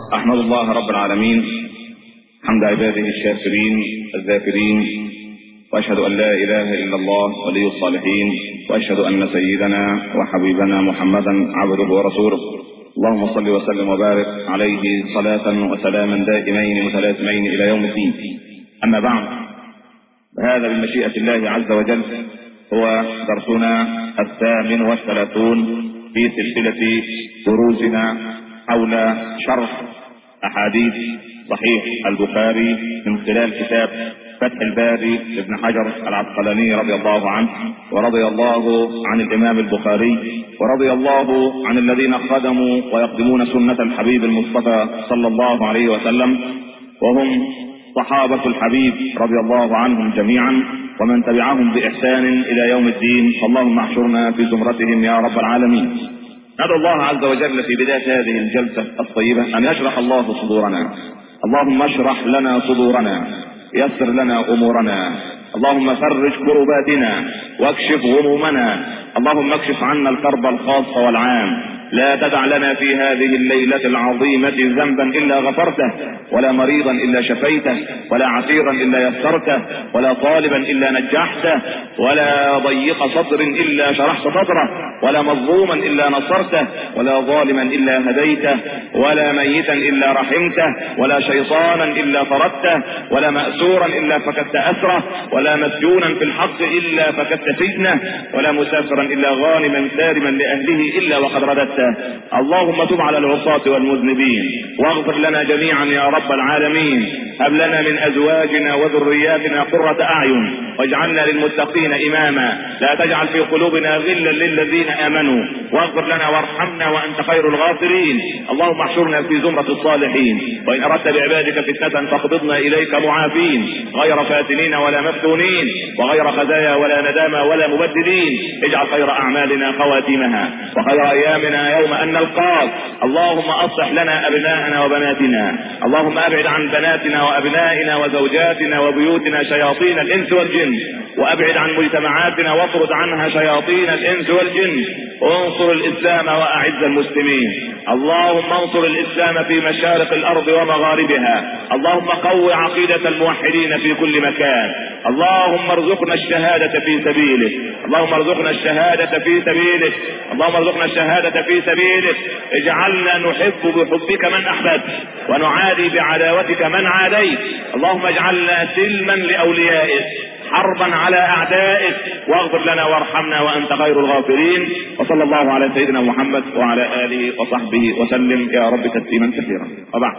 أحمد الله رب العالمين حمد عباده الشاكرين الذاكرين وأشهد أن لا إله إلا الله ولي الصالحين وأشهد أن سيدنا وحبيبنا محمدا عبده ورسوله اللهم صل وسلم وبارك عليه صلاة وسلاما دائمين متلازمين إلى يوم الدين أما بعد فهذا بمشيئة الله عز وجل هو درسنا الثامن والثلاثون في سلسلة دروسنا حول شرح أحاديث صحيح البخاري من خلال كتاب فتح الباري لابن حجر العسقلاني رضي الله عنه ورضي الله عن الإمام البخاري ورضي الله عن الذين خدموا ويقدمون سنة الحبيب المصطفى صلى الله عليه وسلم وهم صحابة الحبيب رضي الله عنهم جميعا ومن تبعهم بإحسان إلى يوم الدين اللهم احشرنا في زمرتهم يا رب العالمين ندعو الله عز وجل في بداية هذه الجلسة الطيبة أن يشرح الله صدورنا اللهم اشرح لنا صدورنا يسر لنا أمورنا اللهم فرج كرباتنا واكشف غمومنا اللهم اكشف عنا الكرب الخاص والعام لا تدع لنا في هذه الليلة العظيمة ذنبا إلا غفرته ولا مريضا إلا شفيته ولا عسيرا إلا يسرته ولا طالبا إلا نجحته ولا ضيق صدر إلا شرحت صدره ولا مظلوما إلا نصرته ولا ظالما إلا هديته ولا ميتا إلا رحمته ولا شيطانا إلا طردته ولا مأسورا إلا فكدت أسره ولا مسجونا في الحق إلا فكدت سجنه ولا مسافرا إلا غانما سالما لأهله إلا وقد رددته اللهم تب على العصاة والمذنبين واغفر لنا جميعا يا رب العالمين هب لنا من أزواجنا وذرياتنا قرة أعين واجعلنا للمتقين إماما لا تجعل في قلوبنا غلا للذين آمنوا واغفر لنا وارحمنا وأنت خير الغافرين اللهم احشرنا في زمرة الصالحين وإن أردت بعبادك فتنة فاقبضنا إليك معافين غير فاتنين ولا مفتونين وغير خزايا ولا ندامى ولا مبدلين اجعل خير أعمالنا خواتيمها وخير أيامنا يوم أن نلقاك اللهم أصلح لنا أبناءنا وبناتنا اللهم أبعد عن بناتنا وأبنائنا وزوجاتنا وبيوتنا شياطين الإنس والجن وأبعد عن مجتمعاتنا واطرد عنها شياطين الإنس والجن وانصر الإسلام وأعز المسلمين اللهم انصر الإسلام في مشارق الأرض ومغاربها اللهم قو عقيدة الموحدين في كل مكان اللهم ارزقنا الشهادة في سبيلك اللهم ارزقنا الشهادة في سبيلك اللهم ارزقنا الشهادة في سبيلك اجعلنا نحب بحبك من أحببت ونعادي بعداوتك من عاديت اللهم اجعلنا سلما لأوليائك حربا على اعدائك واغفر لنا وارحمنا وانت خير الغافرين وصلى الله على سيدنا محمد وعلى اله وصحبه وسلم يا رب تسليما كثيرا وبعد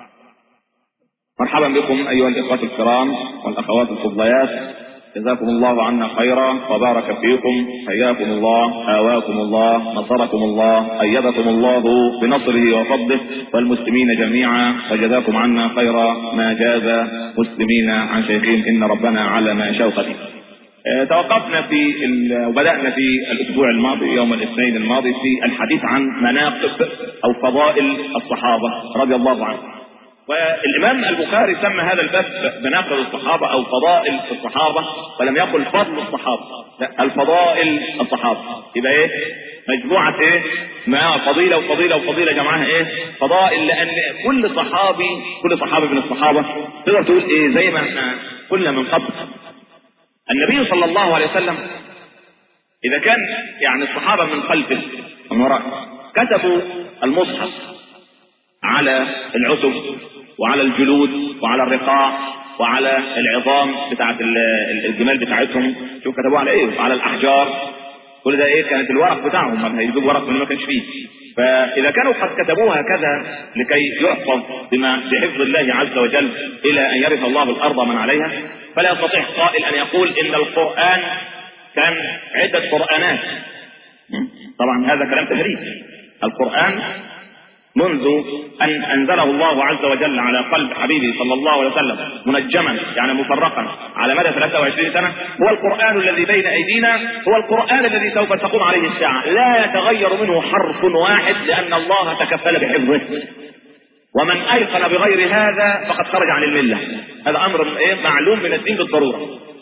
مرحبا بكم ايها الاخوه الكرام والاخوات الفضليات جزاكم الله عنا خيرا وبارك فيكم حياكم الله آواكم الله نصركم الله أيدكم الله بنصره وفضله والمسلمين جميعا وجزاكم عنا خيرا ما جاز مسلمين عن شيخين إن ربنا علم شوقته آه، توقفنا في وبدأنا في الأسبوع الماضي يوم الاثنين الماضي في الحديث عن مناقب أو فضائل الصحابة رضي الله عنهم والإمام البخاري سمى هذا الباب مناقب الصحابة أو فضائل الصحابة ولم يقل فضل الصحابة لا الفضائل الصحابة يبقى إيه مجموعة إيه ما فضيلة وفضيلة وفضيلة جمعها إيه فضائل لأن كل صحابي كل صحابي من الصحابة تقدر تقول إيه زي ما احنا قلنا من قبل النبي صلى الله عليه وسلم إذا كان يعني الصحابة من خلفه من وراء كتبوا المصحف على العتب وعلى الجلود وعلى الرقاع وعلى العظام بتاعت الجمال بتاعتهم شوف كتبوها على ايه على الاحجار كل ده ايه كانت الورق بتاعهم ما هيجيب ورق من ما كانش فيه فاذا كانوا قد كتبوها هكذا لكي يحفظ بما بحفظ الله عز وجل الى ان يرث الله الارض من عليها فلا يستطيع قائل ان يقول ان القران كان عده قرانات طبعا هذا كلام تهريج القران منذ أن أنزله الله عز وجل على قلب حبيبه صلى الله عليه وسلم منجما يعني مفرقا على مدى 23 سنة هو القرآن الذي بين أيدينا هو القرآن الذي سوف تقوم عليه الساعة لا يتغير منه حرف واحد لأن الله تكفل بحفظه ومن أيقن بغير هذا فقد خرج عن الملة هذا أمر إيه معلوم من الدين بالضرورة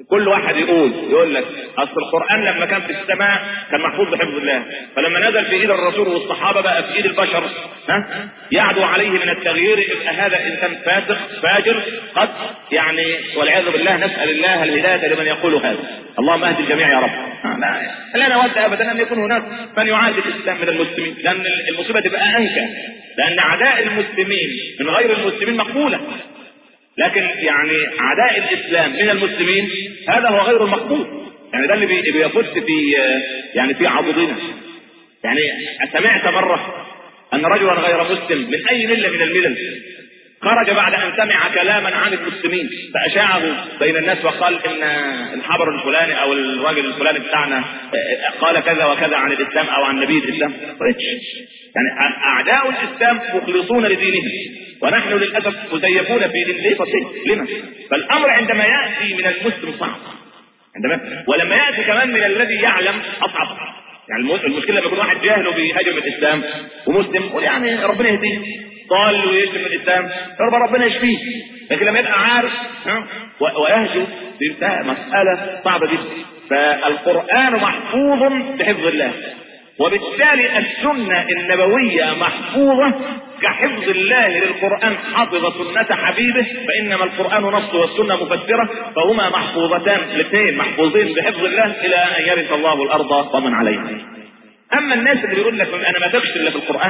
كل واحد يقول يقول لك اصل القران لما كان في السماء كان محفوظ بحفظ الله فلما نزل في ايد الرسول والصحابه بقى في ايد البشر ها يعدو عليه من التغيير يبقى هذا انسان فاسق فاجر قد يعني والعياذ بالله نسال الله الهدايه لمن يقول هذا اللهم اهد الجميع يا رب لا لا نود ابدا ان يكون هناك من يعادي الاسلام من المسلمين لان المصيبه تبقى انكى لان اعداء المسلمين من غير المسلمين مقبوله لكن يعني عداء الاسلام من المسلمين هذا هو غير المقبول يعني ده اللي بيفت في يعني في عضدنا يعني سمعت مره ان رجلا غير مسلم من اي مله من الملل خرج بعد ان سمع كلاما عن المسلمين فاشاعه بين الناس وقال ان الحبر الفلاني او الراجل الفلاني بتاعنا قال كذا وكذا عن الاسلام او عن نبي الاسلام يعني اعداء الاسلام مخلصون لدينهم ونحن للاسف مزيفون في دين ليه بسيط لما فالامر عندما ياتي من المسلم صعب عندما ولما ياتي كمان من الذي يعلم اصعب يعني المشكله لما يكون واحد جاهل وبيهاجم الاسلام ومسلم يقول يعني ربنا يهديه ضال ويشتم الاسلام رب ربنا يشفيه لكن لما يبقى عارف ويهجو دي مساله صعبه جدا فالقران محفوظ بحفظ الله وبالتالي السنة النبوية محفوظة كحفظ الله للقرآن حفظ سنة حبيبه فإنما القرآن نص والسنة مفسرة فهما محفوظتان الاثنين محفوظين بحفظ الله إلى أن يرث الله الأرض ومن عليها أما الناس اللي بيقول لك أنا ما تكش إلا في القرآن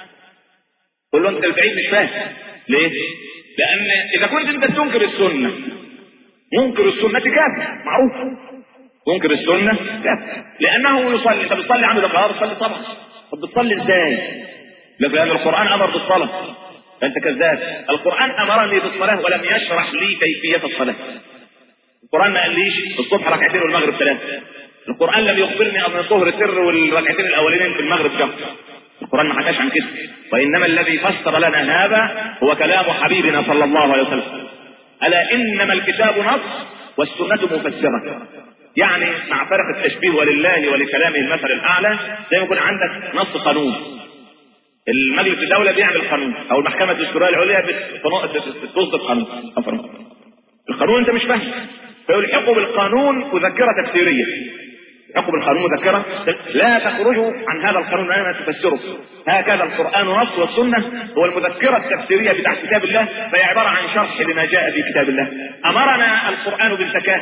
قول له أنت البعيد مش فاهم ليه؟ لأن إذا كنت أنت تنكر السنة منكر السنة كافر معروف منكر السنة كافر لأنه يصلي أنت بتصلي عنده ده بتصلي طبعا طب بتصلي إزاي؟ لأن القرآن أمر بالصلاة فأنت كذاب القرآن أمرني بالصلاة ولم يشرح لي كيفية الصلاة القرآن ما قاليش الصبح ركعتين والمغرب ثلاثة القرآن لم يخبرني أن الظهر سر والركعتين الأولين في المغرب شهر القرآن ما حكاش عن كده وإنما الذي فسر لنا هذا هو كلام حبيبنا صلى الله عليه وسلم ألا إنما الكتاب نص والسنة مفسرة يعني مع فرق التشبيه ولله ولكلامه المثل الاعلى زي ما يكون عندك نص قانون المجلس الدولة بيعمل قانون او المحكمة الدستورية العليا بتصدر قانون القانون انت مش فاهم فيلحقوا بالقانون مذكرة تفسيرية يلحقوا بالقانون مذكرة لا تخرجوا عن هذا القانون انا تفسره هكذا القرآن نص والسنة هو المذكرة التفسيرية بتاع كتاب الله فهي عبارة عن شرح لما جاء في كتاب الله امرنا القرآن بالزكاة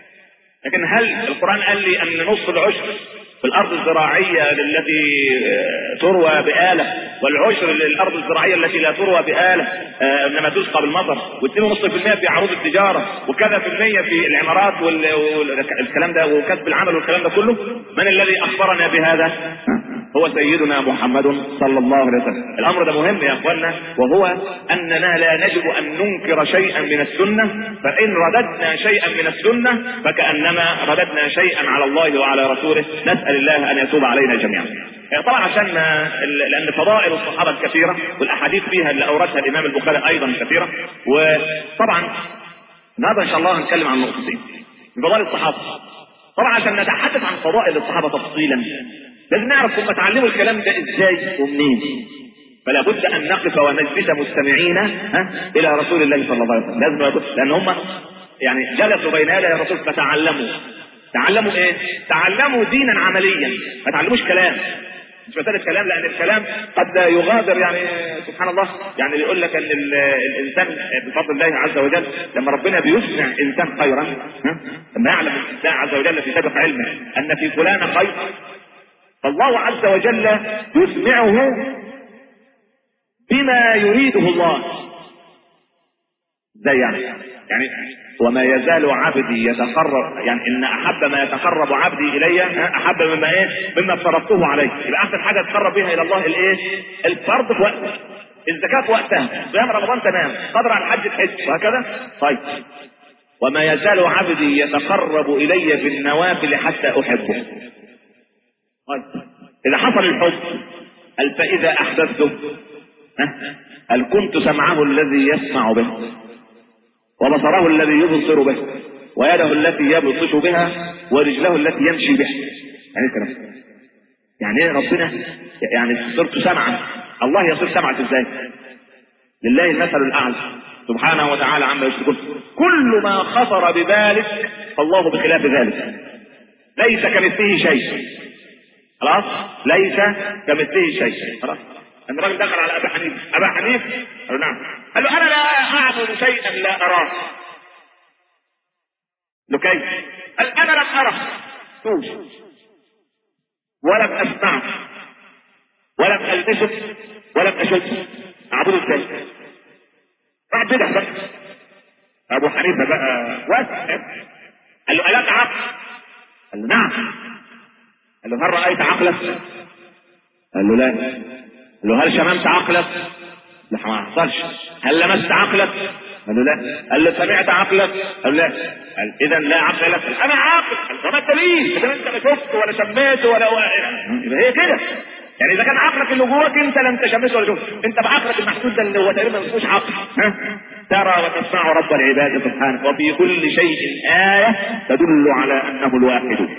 لكن هل القرآن قال لي أن نصف العشر في الأرض الزراعية التي تروى بآلة والعشر للأرض الزراعية التي لا تروى بآلة إنما تسقى بالمطر و2.5% في عروض التجارة وكذا في المية في العمارات والكلام ده وكسب العمل والكلام ده كله من الذي أخبرنا بهذا؟ هو سيدنا محمد صلى الله عليه وسلم الامر ده مهم يا اخوانا وهو اننا لا نجب ان ننكر شيئا من السنه فان رددنا شيئا من السنه فكانما رددنا شيئا على الله وعلى رسوله نسال الله ان يتوب علينا جميعا طبعا عشان لان فضائل الصحابه الكثيره والاحاديث فيها اللي اوردها الامام البخاري ايضا كثيره وطبعا النهارده ان شاء الله هنتكلم عن نقطتين فضائل الصحابه طبعا عشان نتحدث عن فضائل الصحابه تفصيلا لازم نعرف هم اتعلموا الكلام ده ازاي ومنين فلا بد ان نقف ونجلس مستمعين ها الى رسول الله صلى الله عليه وسلم لازم يقول لان هم يعني جلسوا بين يدي الرسول فتعلموا تعلموا ايه تعلموا دينا عمليا ما تعلموش كلام مش مسألة كلام لأن الكلام قد يغادر يعني سبحان الله يعني بيقول لك أن الإنسان بفضل الله عز وجل لما ربنا بيسمع إنسان خيرا لما يعلم الله عز وجل في سابق علمه أن في فلان خير فالله عز وجل يسمعه بما يريده الله زي يعني يعني وما يزال عبدي يتقرب يعني ان احب ما يتقرب عبدي الي احب مما ايه مما افترضته عليه يبقى احسن حاجه تقرب بها الى الله الايه الفرض في وقته الزكاه في وقتها صيام رمضان تمام قدر على الحج الحج وهكذا طيب وما يزال عبدي يتقرب الي بالنوافل حتى احبه طيب إذا حصل الحب قال فإذا أحببته هل كنت سمعه الذي يسمع به وبصره الذي يبصر به ويده التي يبطش بها ورجله التي يمشي بها يعني الكلام يعني ايه ربنا يعني صرت سمعا الله يصير سمعك ازاي لله المثل الاعلى سبحانه وتعالى عما يشركون كل ما خطر ببالك فالله بخلاف ذلك ليس كمثله شيء خلاص ليس كمثله شيء خلاص ان الراجل دخل على ابي حنيفه ابا حنيفه قال نعم قال له انا لا اعبد شيئا لا اراه له كيف قال انا لم اره شوف ولم اسمعه ولم البسه ولم اشده اعبده ازاي راح بدع بقى ابو حنيفه بقى واسع قال له الك عقل قال له نعم قال له هل رايت عقلك قال له لا قال له هل شممت عقلك لا ما حصلش هل لمست عقلك قال له لا قال له سمعت عقلك قال لا قال اذا لا عقل لك انا عاقل قال فما الدليل اذا انت لا شفت ولا سميت ولا يبقى هي كده يعني اذا كان عقلك اللي جواك انت لم تشمسه ولا شفت انت بعقلك المحدود ده اللي هو تقريبا ما عقل ها ترى وتسمع رب العباد سبحانه وفي كل شيء آية تدل على أنه الواحد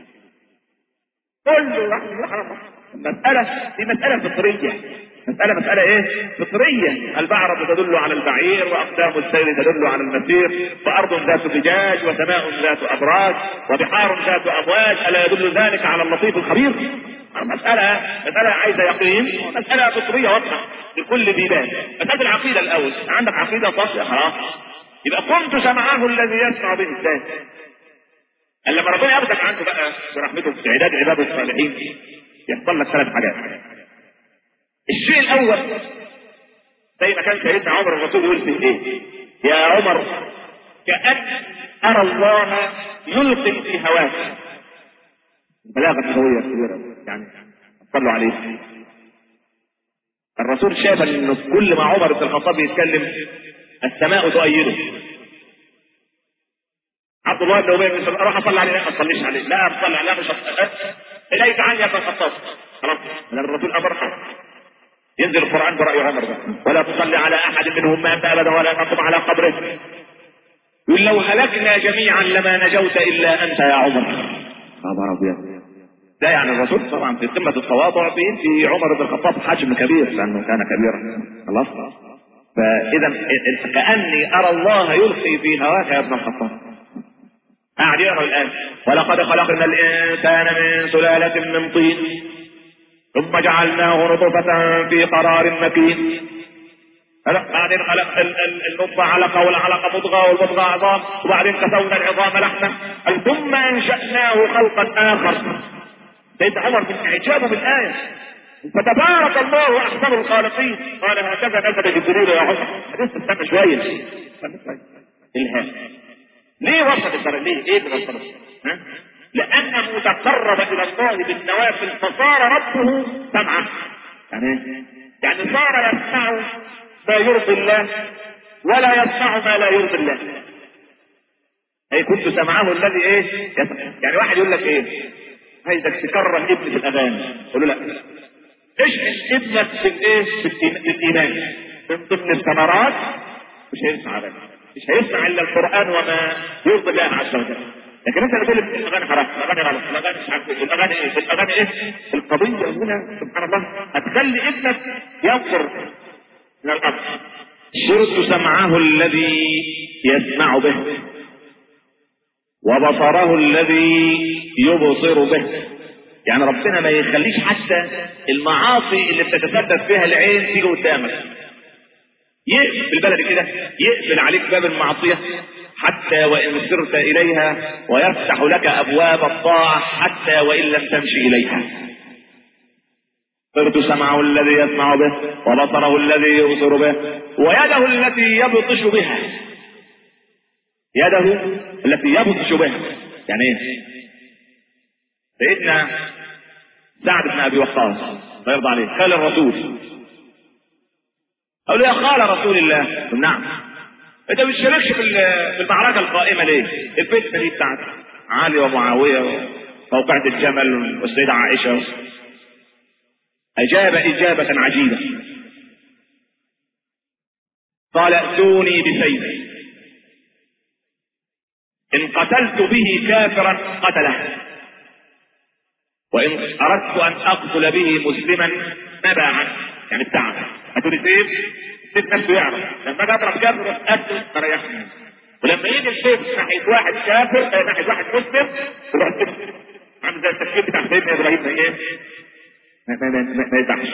كل مسألة دي مسألة فطرية مسألة مسألة ايه؟ فطرية البعرة تدل على البعير وأقدام السير تدل على المسير وأرض ذات فجاج وسماء ذات أبراج وبحار ذات أمواج ألا يدل ذلك على اللطيف الخبير؟ مسألة مسألة عايزة يقين مسألة فطرية واضحة لكل ذي بال مسألة العقيدة الأول عندك عقيدة صافية خلاص يبقى كنت سمعه الذي يسمع به الثاني قال لما ربنا ياخدك عنده بقى برحمته في عداد عباده الصالحين يحصل لك ثلاث حاجات الشيء الاول زي ما كان سيدنا عمر الرسول يقول في ايه يا عمر كأن أرى الله يلقي في هواك بلاغة قوية كبيرة يعني صلوا عليه الرسول شاف ان كل ما عمر بن الخطاب يتكلم السماء تؤيده عبد الله بن ابي بن سلول اروح اصلي عليه لا ما تصليش عليه لا اصلي عليه مش اليك عني يا ابن الخطاب خلاص لان الرسول امر ينزل القران براي عمر ده ولا تصلي على احد منهم مات ابدا ولا تقم على قبره يقول لو هلكنا جميعا لما نجوت الا انت يا عمر خبر ابيض ده يعني الرسول طبعا في قمه التواضع في عمر بن الخطاب حجم كبير لانه كان كبيرا خلاص فاذا كاني ارى الله يلقي في هواك يا ابن الخطاب قاعد يقرا الان ولقد خلقنا الانسان من سلاله من طين ثم جعلناه نطفة في قرار مكين بعدين خلق النطفة علقة والعلقة مضغة والمضغة عظام وبعدين كسونا العظام لحما ثم انشأناه خلقا آخر سيدنا عمر من إعجابه بالآية فتبارك الله أحسن الخالقين قال هكذا نزل جبريل يا عمر لسه استنى شوية إلهام ليه وصل الدرجة ليه ايه اللي وصل ها لانه تقرب الى الله بالنوافل فصار ربه سمعه يعني يعني صار يسمع ما يرضي الله ولا يسمع ما لا يرضي الله اي كنت سمعه الذي ايه يسمع. يعني واحد يقول لك ايه عايزك تكره ابني في الاذان قول له لا اشحن ابنك في الايه في الايمان من ضمن الثمرات مش هيسمع ابدا مش هيسمع الا القران وما يرضي الله عز وجل لكن انت بتقول الاغاني حرام الاغاني غلط الاغاني مش عارف ايه الاغاني ايه الاغاني ايه القضيه هنا سبحان الله هتخلي ابنك ينظر من الارض صرت سمعه الذي يسمع به وبصره الذي يبصر به يعني ربنا ما يخليش حتى المعاصي اللي بتتسبب فيها العين تيجي قدامك يقفل بالبلد كده يقفل عليك باب المعصية حتى وإن سرت إليها ويفتح لك أبواب الطاعة حتى وإن لم تمشي إليها صرت سمعه الذي يسمع به وبصره الذي يبصر به ويده التي يبطش بها يده التي يبطش بها يعني ايه سيدنا سعد بن ابي وقاص الله يرضى عليه قال الرسول قال له يا خال رسول الله نعم انت ما بتشاركش في في المعركه القائمه ليه؟ الفتنه دي بتاعت علي ومعاويه وموقعة الجمل والسيدة عائشة أجاب إجابة عجيبة قال ائتوني بسيف إن قتلت به كافرا قتله وإن أردت أن أقتل به مسلما نبى عنه يعني بتاعه هاتوني سيف السيف نفسه يعرف لما اجي اضرب كافر اقتل فريحني ولما يجي السيف ناحيه واحد كافر آه، ناحيه واحد مسلم يروح السيف عامل زي التفكير بتاع سيدنا ابراهيم ايه؟ ما ما ما ما يذبحش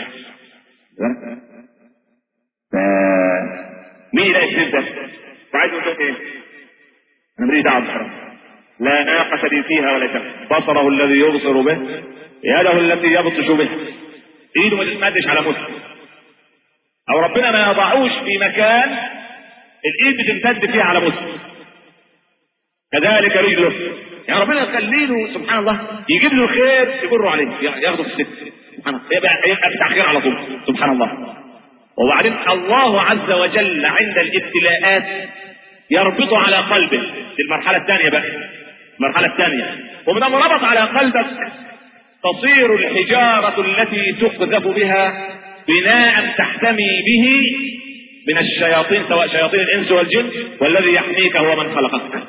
ف مين يلاقي السيف ده؟ وعايز يقول له ايه؟ انا ماليش دعوه بالحرام لا ناقة لي فيها ولا شك بصره الذي يبصر به يده التي يبطش به ايده ما تتمدش على مسلم او ربنا ما يضعوش في مكان الايد بتمتد فيها على مسلم كذلك رجله يعني ربنا يخلي له سبحان الله يجيب له الخير يجره عليه ياخده في السكه سبحان الله يبقى يبقى بتاع خير على طول سبحان الله وبعدين الله عز وجل عند الابتلاءات يربط على قلبه في المرحلة الثانية بقى المرحلة الثانية ومن ربط على قلبك تصير الحجارة التي تقذف بها بناء تحتمي به من الشياطين سواء شياطين الإنس والجن والذي يحميك هو من خلقك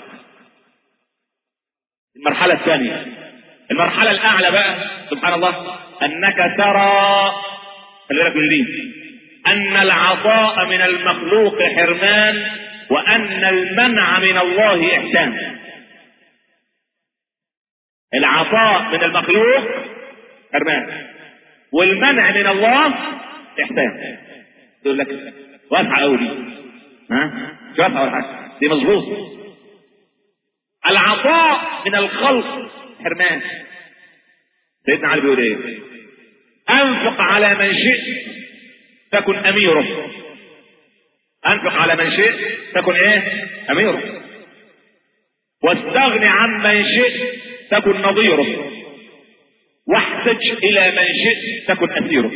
المرحلة الثانية المرحلة الأعلى بقى سبحان الله أنك ترى خلي بالك من دي أن العطاء من المخلوق حرمان وأن المنع من الله إحسان العطاء من المخلوق حرمان والمنع من الله إحسان يقول لك واسعة أوي دي ها مش واسعة ولا حاجة دي مظبوط العطاء من الخلق حرمان سيدنا علي بيقول ايه انفق على من شئت تكن اميره انفق على من شئت تكن ايه اميره واستغن عن من شئت تكن نظيره واحتج الى من شئت تكن اسيره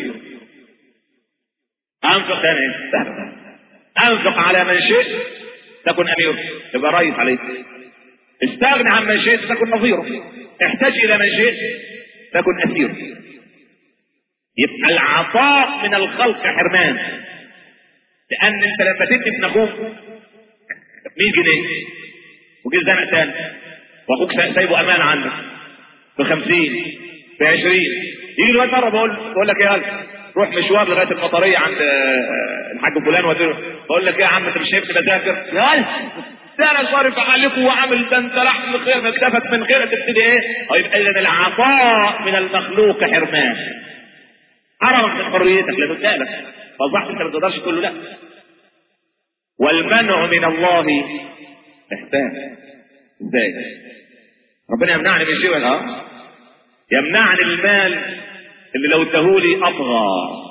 انفق يعني ايه انفق على من شئت تكن اميره يبقى رئيس عليك استغن عن من شئت تكن نظيره احتاج الى من شئت تكن اسيره يبقى العطاء من الخلق حرمان لان انت لما تدي ابن اخوك 100 جنيه وجيت زنق تاني واخوك سايبه امان عنك ب 50 ب 20 يجي الوقت مره بقول بقول لك يا قلب روح مشوار لغايه المطريه عند الحاج فلان واديله بقول لك ايه يا عم انت مش شايفني بذاكر يا قلب ده انا صارف عليكم وعامل ده انت لحم خير مسافك من خير تبتدي ايه؟ يبقى اذا العطاء من المخلوق حرمان حرمك من حريتك لا تسالك فاصبحت انت ما تقدرش تقول له لا والمنع من الله احسان ازاي؟ ربنا يمنعني من شيء ولا اه؟ يمنعني المال اللي لو اداهولي اطغى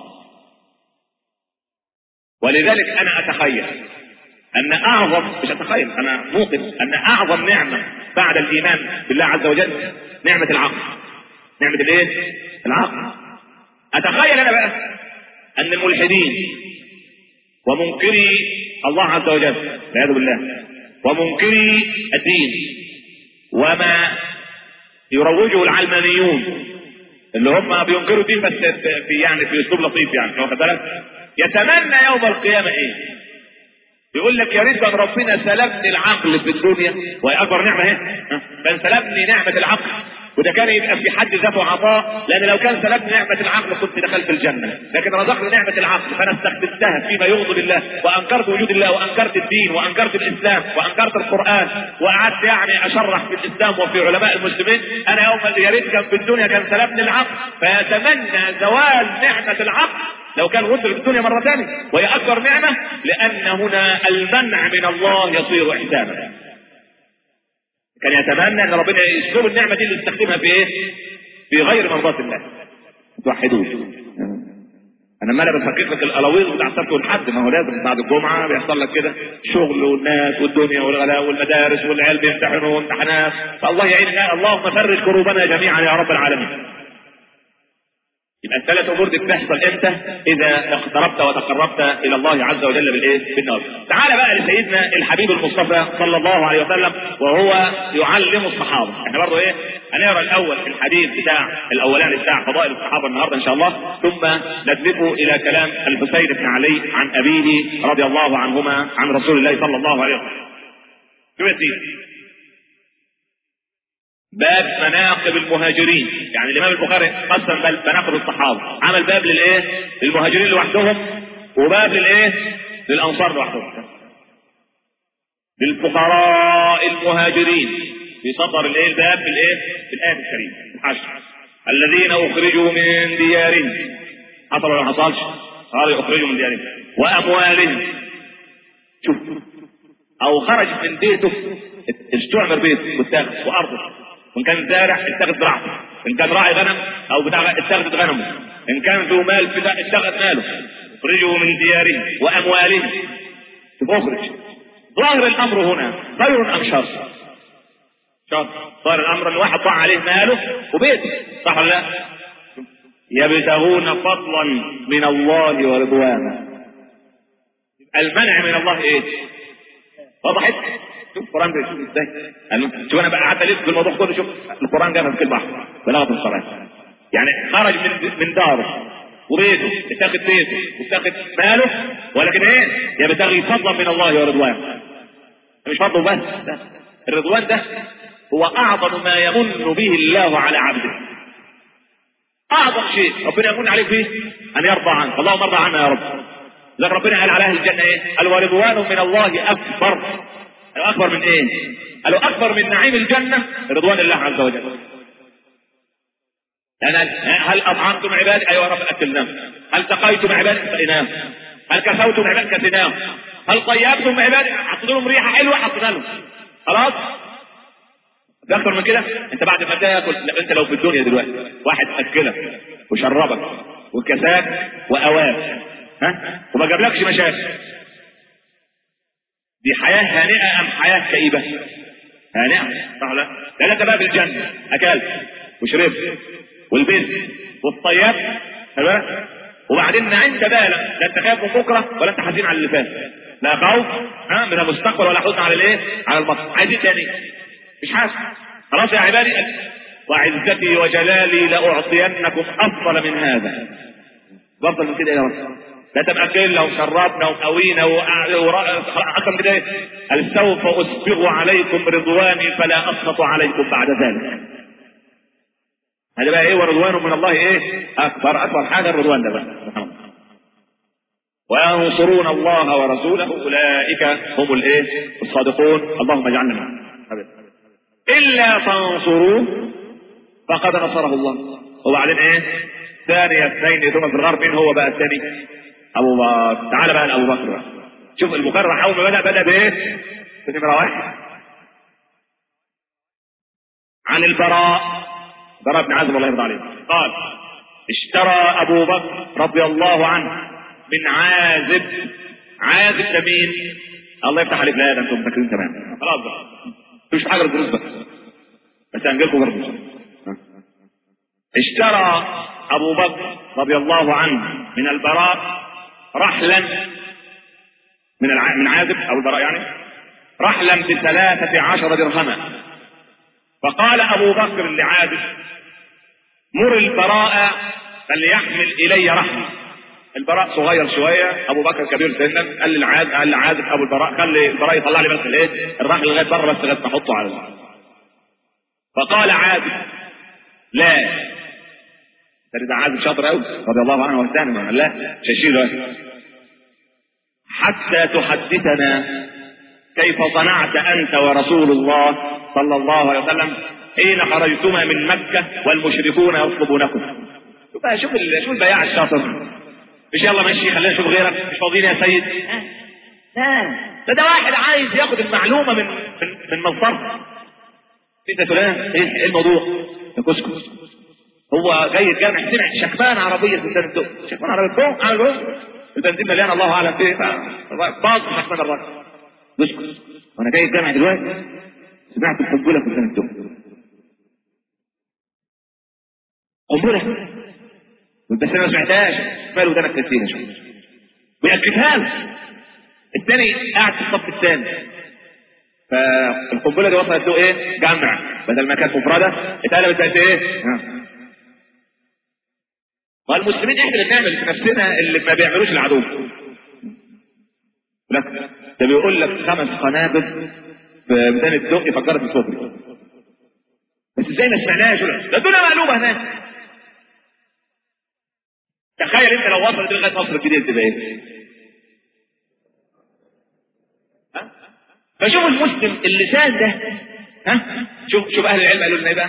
ولذلك انا اتخيل ان اعظم مش اتخيل انا موقن ان اعظم نعمه بعد الايمان بالله عز وجل نعمه العقل نعمه الايه العقل اتخيل انا بقى ان الملحدين ومنكري الله عز وجل والعياذ بالله ومنكري الدين وما يروجه العلمانيون اللي هم بينكروا الدين بس في يعني في اسلوب لطيف يعني واخد بالك يتمنى يوم القيامه ايه يقول لك يا ريت كان ربنا سلبني العقل في الدنيا وهي اكبر نعمه اهي كان سلبني نعمه العقل وده كان يبقى في حد ذاته عطاء لان لو كان سلبني نعمه العقل كنت دخلت الجنه لكن رزقني نعمه العقل فانا استخدمتها فيما يغضب الله وانكرت وجود الله وانكرت الدين وانكرت الاسلام وانكرت القران وقعدت يعني اشرح في الاسلام وفي علماء المسلمين انا يوم يا ريت كان في الدنيا كان سلبني العقل فيتمنى زوال نعمه العقل لو كان غسل في الدنيا مرة ثانية وهي أكبر نعمة لأن هنا المنع من الله يصير إحسانا كان يتمنى أن ربنا يسلب النعمة دي اللي يستخدمها في إيه؟ في غير مرضاة الله توحدوه انا ما انا بفكك لك القلاويط بتاع السبت والحد ما هو لازم بعد الجمعه بيحصل لك كده شغل والناس والدنيا والغلاء والمدارس والعيال بيمتحنوا امتحانات فالله يعيننا اللهم فرج كروبنا جميعا يا رب العالمين يبقى الثلاث امور دي بتحصل امتى؟ اذا اقتربت وتقربت الى الله عز وجل بالايه؟ بالنار. تعال بقى لسيدنا الحبيب المصطفى صلى الله عليه وسلم وهو يعلم الصحابه، احنا برضه ايه؟ هنقرا الاول في الحديث بتاع الاولاني بتاع فضائل الصحابه النهارده ان شاء الله، ثم ندلفه الى كلام الحسين بن علي عن ابيه رضي الله عنهما عن رسول الله صلى الله عليه وسلم. شو يا سيدي؟ باب مناقب المهاجرين يعني الامام البخاري قسم مناقب الصحابه عمل باب للايه للمهاجرين لوحدهم وباب للايه للانصار لوحدهم للفقراء المهاجرين في سطر الايه الباب في الايه في الايه الكريمه الحشر الذين اخرجوا من ديارهم حصل ولا ما حصلش؟ قالوا يخرجوا من ديارهم واموالهم شوف او خرج من بيته استعمر بيته واتاخد وارضه وان كان زارع اتاخد زراعته ان كان راعي غنم او بتاع اتاخدت غنمه ان كان ذو مال بتاع اتاخد ماله اخرجوا من ديارهم واموالهم شوف اخرج ظاهر الامر هنا خير ام شر؟ شر ظاهر الامر ان واحد ضاع عليه ماله وبيته صح ولا لا؟ يبتغون فضلا من الله ورضوانا المنع من الله ايه؟ وضحت؟ شوف القران بيشوف ازاي؟ شوف انا بقى قعدت الف في الموضوع كله شوف القران جاب في البحر بلغه الصلاه يعني خرج من من داره وبيته اتاخد بيته واتاخد ماله ولكن ايه؟ يبتغي فضلا من الله ورضوانه مش فضل بس ده. الرضوان ده هو اعظم ما يمن به الله على عبده اعظم شيء ربنا يمن عليك به ان يرضى عنك اللهم ارضى عنا يا رب لذلك ربنا قال على اهل الجنه ايه؟ قال ورضوان من الله اكبر اكبر من ايه؟ قالوا اكبر من نعيم الجنه رضوان الله عز وجل يعني هل اطعمتم عبادي؟ ايوه رب اكلناهم هل سقيتم عبادي؟ سقيناهم هل كسوتم عبادي؟ كسيناهم هل طيبتم عبادي؟ حطيت لهم ريحه حلوه حطينا لهم خلاص؟ ده اكتر من كده انت بعد ما تاكل انت لو في الدنيا دلوقتي واحد اكلك وشربك وكساك واواك ها وما جابلكش مشاكل دي حياه هانئه ام حياه كئيبه؟ هانئه صح ولا لا؟ لا انت بقى في الجنه اكلت وشربت والبيت والطيب خلي بالك وبعدين ما انت بالك لا انت خايف من بكره ولا انت حزين على اللي فات لا خوف ها من المستقبل ولا حزن على الايه؟ على الماضي عايز ايه تاني؟ مش حاسس خلاص يا عبادي وعزتي وجلالي لاعطينكم افضل من هذا افضل من كده يا رب لا تبقى كلنا وشربنا وقوينا اكثر من كده قال سوف اسبغ عليكم رضواني فلا اسخط عليكم بعد ذلك هذا بقى ايه ورضوان من الله ايه اكبر اكبر حاجه الرضوان ده بقى سبحان الله وينصرون الله ورسوله اولئك هم الايه الصادقون اللهم اجعلنا منهم الا تنصروه فقد نصره الله وبعدين ايه ثاني اثنين ثم في الغرب مين هو بقى الثاني ابو بكر تعال بقى لابو بكر بقى شوف البخاري اول ما بدا بدا بايه بنمره واحد عن البراء براء بن عازب الله يرضى عليه قال اشترى ابو بكر رضي الله عنه من عازب عازب ده مين؟ الله يفتح عليك لا ده انتم فاكرين تمام خلاص بقى مش حاجه الدروس بس بس هنجيلكم برضه اشترى ابو بكر رضي الله عنه من البراء رحلا من الع... من عازب او البراء يعني رحلا بثلاثة عشر درهما فقال ابو بكر لعازب مر البراء فليحمل الي رحمه البراء صغير شويه ابو بكر كبير سنا قال للعازب قال لعازب ابو البراء خلي البراء يطلع لي بس الايه الرحل لغايه بره بس لغايه ما احطه على الارض فقال عازب لا ده عازب شاطر قوي رضي الله عنه وارتاحنا قال لا ششيله حتى تحدثنا كيف صنعت انت ورسول الله صلى الله عليه وسلم حين خرجتما من مكه والمشركون يطلبونكم شوف شوف شوف البياع الشاطر مش يلا ماشي خلينا نشوف غيرك مش فاضيين يا سيد لا ده ده واحد عايز ياخد المعلومه من من, من مصدرها انت فلان ايه الموضوع اسكت هو جاي الجامع سمع شكمان عربيه في ميدان الدق شكمان عربيه فوق على الجو البنزين مليان الله اعلم فيه باظ شكمان الراجل اسكت وانا جاي الجامع دلوقتي سمعت القنبله في ميدان الدق قنبله بس انا ما سمعتهاش ماله ودانك كتير شوف ويأكدها له الثاني قاعد في الصف الثاني فالقنبله دي وصلت له ايه؟ جمع بدل ما كانت مفرده اتقلبت بقت ايه؟ والمسلمين احنا اللي بنعمل في نفسنا اللي ما بيعملوش العدو لك ده بيقول لك خمس قنابل في ميدان الدق فكرت الصبري بس ازاي ما سمعناش ده الدنيا مقلوبه هناك تخيل انت لو وصلت لغايه مصر الجديده تبقى ايه؟ فشوف المسلم اللسان ده ها شوف شوف اهل العلم قالوا لنا ايه بقى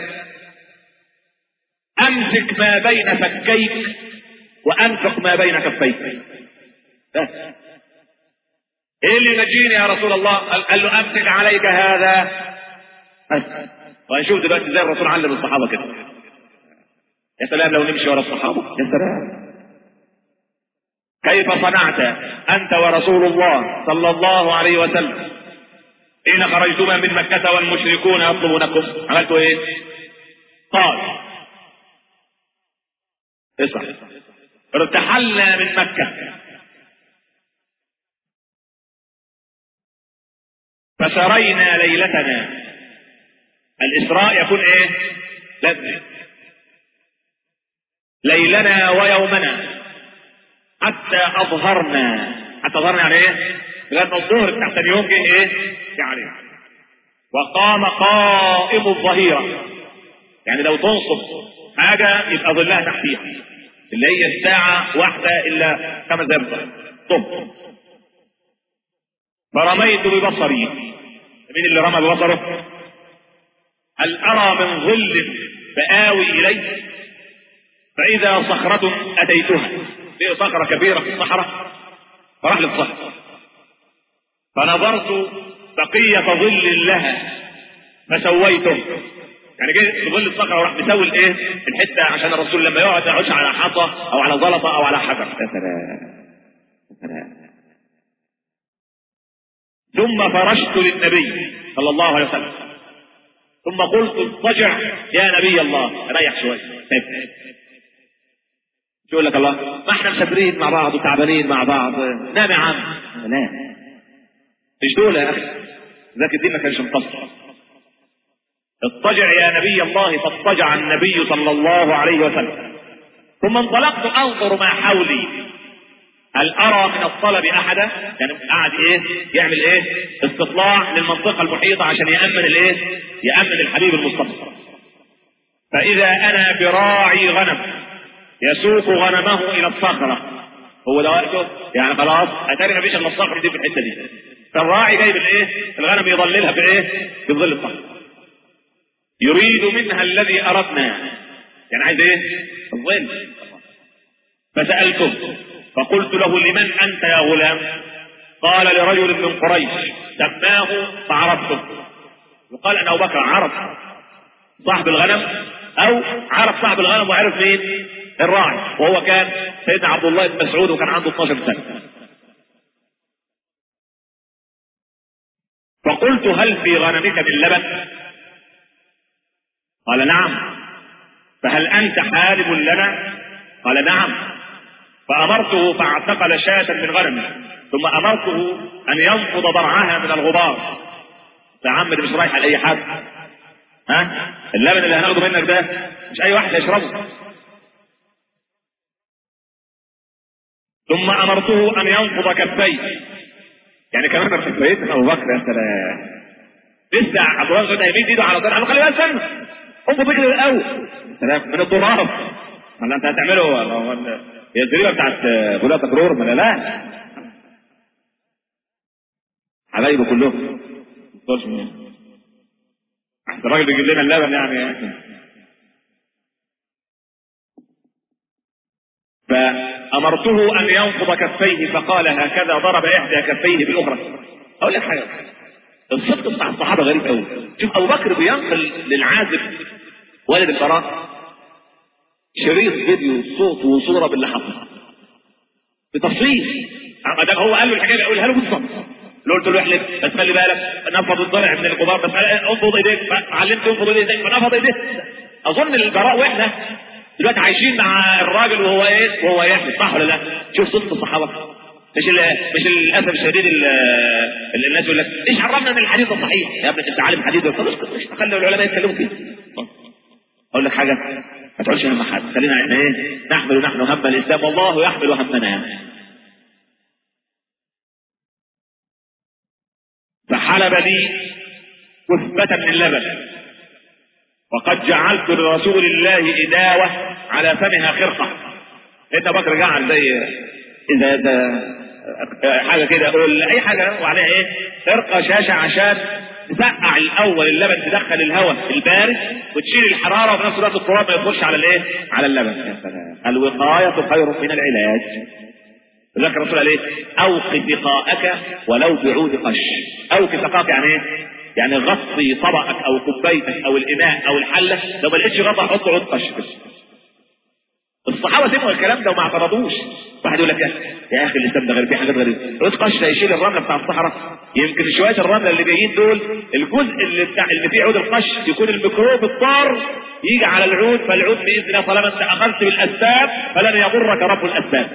امسك ما بين فكيك وانفق ما بين كفيك بس ايه اللي ينجيني يا رسول الله قال, قال له امسك عليك هذا بس وهنشوف دلوقتي ازاي الرسول علم الصحابه كده يا سلام لو نمشي ورا الصحابه يا سلام كيف صنعت انت ورسول الله صلى الله عليه وسلم حين خرجتما من مكة والمشركون يطلبونكم عملتوا ايه؟ قال اسمع ارتحلنا من مكة فسرينا ليلتنا الإسراء يكون ايه؟ لازم ليلنا ويومنا حتى أظهرنا حتى أظهرنا يعني ايه؟ لغاية الظهر بتاع ثاني يوم جه ايه؟ يعني وقام قائم الظهيرة يعني لو تنصب حاجة يبقى ظلها تحتيها اللي هي الساعة واحدة إلا خمس دقايق بالظبط طب فرميت ببصري مين اللي رمى ببصره؟ هل أرى من ظل فآوي إليه فإذا صخرة أتيتها في صخرة كبيرة في الصحراء فراح للصخرة فنظرت بقية ظل لها فسويته يعني جه في ظل الصخرة وراح مسوي الايه الحتة عشان الرسول لما يقعد يقعدش على حصى او على زلطة او على حجر يا سلام يا سلام ثم فرشت للنبي صلى الله عليه وسلم ثم قلت اضطجع يا نبي الله ريح شوية طيب شو يقول لك الله ما احنا مسافرين مع بعض وتعبانين مع بعض نام يا عم لا مش دول يا اخي ذاك الدين ما كانش مقصر اضطجع يا نبي الله فاضطجع النبي صلى الله عليه وسلم ثم انطلقت انظر ما حولي هل ارى من الطلب احدا يعني قاعد ايه يعمل ايه استطلاع للمنطقه المحيطه عشان يامن الايه يامن الحبيب المصطفى فاذا انا براعي غنم يسوق غنمه الى الصخره هو ده وقته يعني خلاص اتاري مفيش الا الصخره دي في الحته دي فالراعي جايب الايه الغنم يضللها في ايه في ظل الصخره يريد منها الذي اردنا يعني عايز ايه الظل فسالته فقلت له لمن انت يا غلام قال لرجل من قريش سماه فعرفته يقال ان ابو بكر عرف صاحب الغنم او عرف صاحب الغنم وعرف مين الراعي وهو كان سيدنا عبد الله بن مسعود وكان عنده 12 سنه فقلت هل في غنمك من لبن قال نعم فهل انت حالب لنا قال نعم فامرته فاعتقل شاة من غنمه ثم امرته ان ينفض ضرعها من الغبار يا عم ده مش رايح على اي حد ها اللبن اللي هناخده منك ده مش اي واحد يشربه ثم امرته ان ينفض كفيه يعني كمان ما كفيت ابو بكر يا سلام لسه عبد الله بن هيمين ايده على طول قال له خلي بالك استنى انفض رجلي الاول سلام من التراب ولا انت هتعمله هي الزريبه بتاعت بولا تكرور ولا لا حبايبه كلهم ما مين احسن راجل بيجيب لنا اللبن يعني فأمرته أن ينفض كفيه فقال هكذا ضرب إحدى كفيه بالأخرى أقول لك حاجة الصدق بتاع الصحابة غريب قوي شوف أبو بكر بينقل للعازف والد البراء شريط فيديو صوت وصورة باللي حصل بتفصيل ما دام هو قال له الحكايه يقولها له بالظبط لو قلت له احلف بس خلي بالك نفض الضلع من الغبار بس انفض ايديك علمت انفض ايديك فنفض ايديك اظن البراء واحنا دلوقتي عايشين مع الراجل وهو ايه وهو يحلف صح ولا لا شوف صدق الصحابه مش مش للاسف الشديد اللي الناس يقول لك ايش عرفنا ان الحديث ده صحيح يا ابني انت عالم حديث طب اسكت مش تخلي العلماء يتكلموا فيه اقول لك حاجه ما تقولش هم حد خلينا احنا ايه نحمل نحن هم الاسلام والله يحمل همنا فحلب لي كثبة من اللبن وقد جعلت لرسول الله إداوة على فمها خرقة سيدنا بكر جعل زي إذا ده آه، حاجه كده قول اي حاجه وعليها ايه فرقه شاشه عشان تسقع الاول اللبن تدخل الهواء البارد وتشيل الحراره وفي نفس الوقت التراب ما يدخلش على الايه على اللبن يا سلام الوقايه خير من العلاج ذكر الرسول قال ايه اوقف سقاءك ولو بعود قش اوقف سقاءك يعني ايه يعني غطي طبقك او كوبايتك او الاناء او الحله لو ما لقيتش غطا حط عود قش بس الصحابه سمعوا الكلام ده وما اعترضوش واحد يقول لك يا اخي الاسلام ده غريب في حاجات غريبه عود قش هيشيل الرمله بتاع الصحراء يمكن شويه الرمله اللي جايين دول الجزء اللي بتاع اللي فيه عود القش يكون الميكروب الضار يجي على العود فالعود باذن الله طالما انت اخذت بالاسباب فلن يضرك رب الاسباب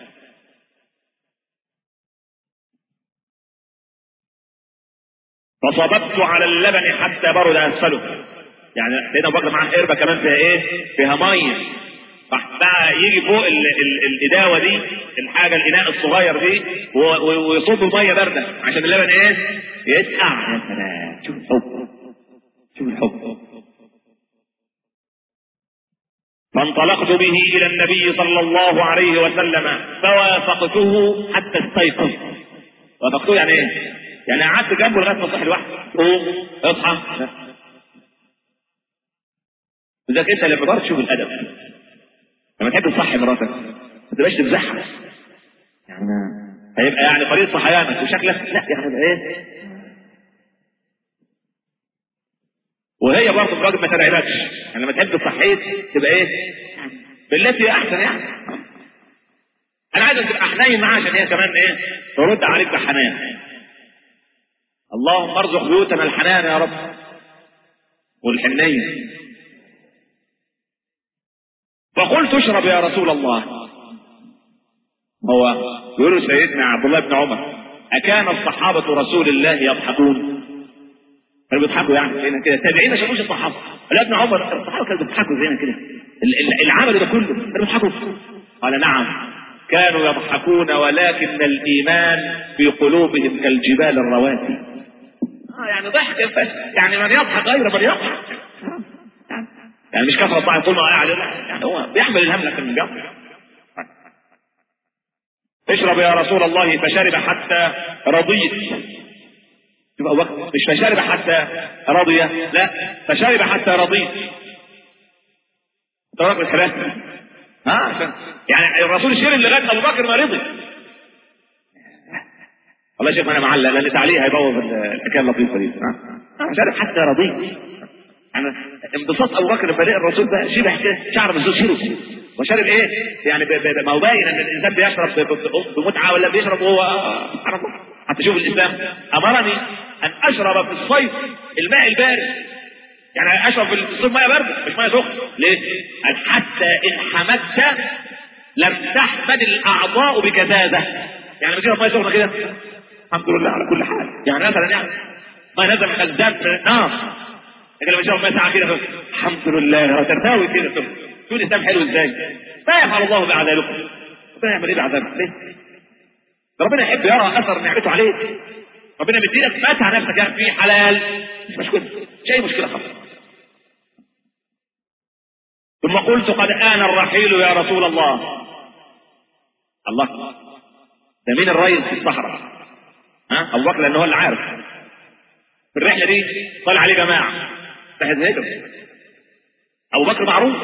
فصببت على اللبن حتى برد اسفله يعني سيدنا ابو بكر معاه قربه كمان فيها ايه؟ فيها ميه راح بقى يجي فوق ال ال الاداوه دي الحاجه الاناء الصغير دي و- و- ويصب ميه بارده عشان اللبن ايه؟ يسقع يا سلام شوف الحب شوف الحب فانطلقت به الى النبي صلى الله عليه وسلم فوافقته حتى استيقظ وافقته يعني ايه؟ يعني قعدت جنبه لغايه ما صحي لوحده قوم اصحى لذلك انت لما تقدر تشوف الادب لما تحب تصحي مراتك ما تبقاش تمزحها يعني هيبقى يعني طريقه صحيانك وشكلك لا يعني ايه وهي برضه الراجل ما ترعبكش يعني لما تحب تصحيك تبقى ايه بالتي احسن يعني انا عايزك تبقى حنين معاها عشان هي كمان ايه ترد عليك بحنان اللهم ارزق بيوتنا الحنان يا رب والحنية فقلت اشرب يا رسول الله هو يقول سيدنا عبد الله بن عمر أكان الصحابة رسول الله يضحكون كانوا بيضحكوا يعني زينا كده تابعين ما شافوش الصحابة لا ابن عمر الصحابة كانوا بيضحكوا زينا كده ال- ال- العمل ده كله كانوا بيضحكوا قال نعم كانوا يضحكون ولكن الإيمان في قلوبهم كالجبال الرواسي آه يعني ضحك بس يعني من يضحك غير من يضحك يعني مش كثرة ضحك طول ما قاعد لا يعني هو بيحمل الهم لكن من بيضحك اشرب يا رسول الله فشرب حتى رضيت يبقى وقت مش فشرب حتى رضي لا فشرب حتى رضيت طرق الكلام ها عشان يعني الرسول شرب لغايه ابو بكر ما رضي والله يا شيخ انا معلق لان تعليق هيبوظ الحكايه اللطيفه دي ها شرب حتى رضيت يعني انبساط ابو بكر بلاقي الرسول ده شبه كده شعر بالزوج شرب وشرب ايه؟ يعني ب- ب- ما هو باين ان الانسان بيشرب ب- ب- بمتعه ولا بيشرب وهو سبحان الله حتى شوف الاسلام امرني ان اشرب في الصيف الماء البارد يعني اشرب في الصيف ميه بارده مش ميه سخنه ليه؟ قال حتى ان حمدت لم تحمد الاعضاء بكذابه يعني بتشرب ميه سخنه كده الحمد لله على كل حال يعني مثلا يعني ما نزل خزان من النار لكن لما تشرب ميه ساعه كده الحمد لله ترتاوي كده شو الاسلام حلو ازاي؟ ما يفعل الله بعذابكم ربنا يعمل ايه بعذابك ليه؟ ده ربنا يحب يرى اثر نعمته عليك ربنا مديلك متع نفسك يا اخي في حلال مش مشكله مش اي مشكله خالص ثم قلت قد آن الرحيل يا رسول الله الله ده مين الرئيس في الصحراء ها ابو بكر لانه هو اللي عارف في الرحله دي طلع عليه جماعه راح يذهبهم ابو بكر معروف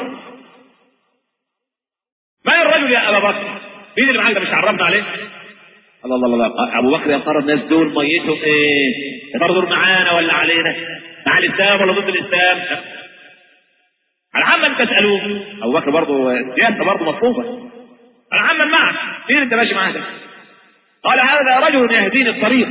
من الرجل يا ابا بكر مين اللي معاك ده مش عرفنا عليه الله الله الله الله. ابو بكر يا ترى الناس دول ميتهم ايه يا ترى دول معانا ولا علينا مع الاسلام ولا ضد الاسلام على عمن تسالوه ابو بكر برضه سياسه برضه مطلوبه على عمن معك مين انت ماشي معاه ده قال هذا رجل يهديني الطريق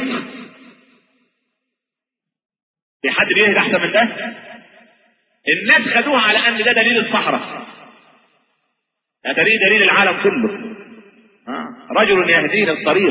في حد بيهدي احسن من ده الناس خدوها على ان ده دليل الصحراء ده دليل دليل العالم كله آه. رجل يهدينا الطريق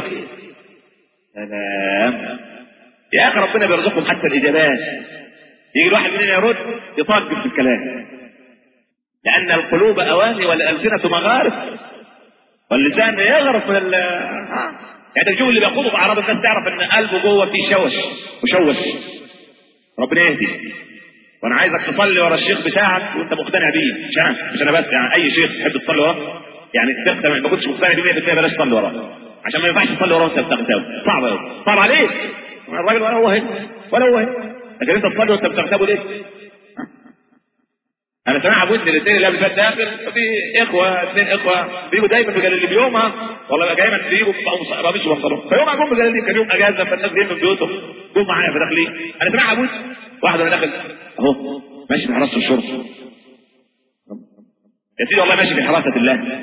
سلام يا اخي ربنا بيرزقهم حتى الاجابات يجي الواحد مننا يرد يطاقف في الكلام لان القلوب اواني والالسنه مغارف واللسان يغرف من ال آه. يعني تشوف اللي بيقوده في اعراض الناس تعرف ان قلبه جوه فيه شوش وشوش ربنا يهدي وانا عايزك تصلي ورا الشيخ بتاعك وانت مقتنع بيه مش انا مش انا بس يعني اي شيخ تحب تصلي وراه يعني انت ما كنتش مقتنع بيه 100% بلاش تصلي وراه عشان ما ينفعش تصلي وراه وانت بتغتاب صعب قوي صعب عليك الراجل ولا هو هنا ولا هو هنا لكن انت تصلي وانت بتغتابه ليه؟ انا سامع ابو الاثنين اللي قبل فات داخل في اخوه اثنين اخوه بيجوا دايما بجلاليب يومها والله دايما بيجوا قميص وبنطلون فيوم جم بجلاليب كان يوم اجازه فالناس جايين من بيوتهم جم معايا فداخلين انا سامع ابو واحد وانا داخل اهو ماشي في حراسه الشرطه يا سيدي والله ماشي في حراسه الله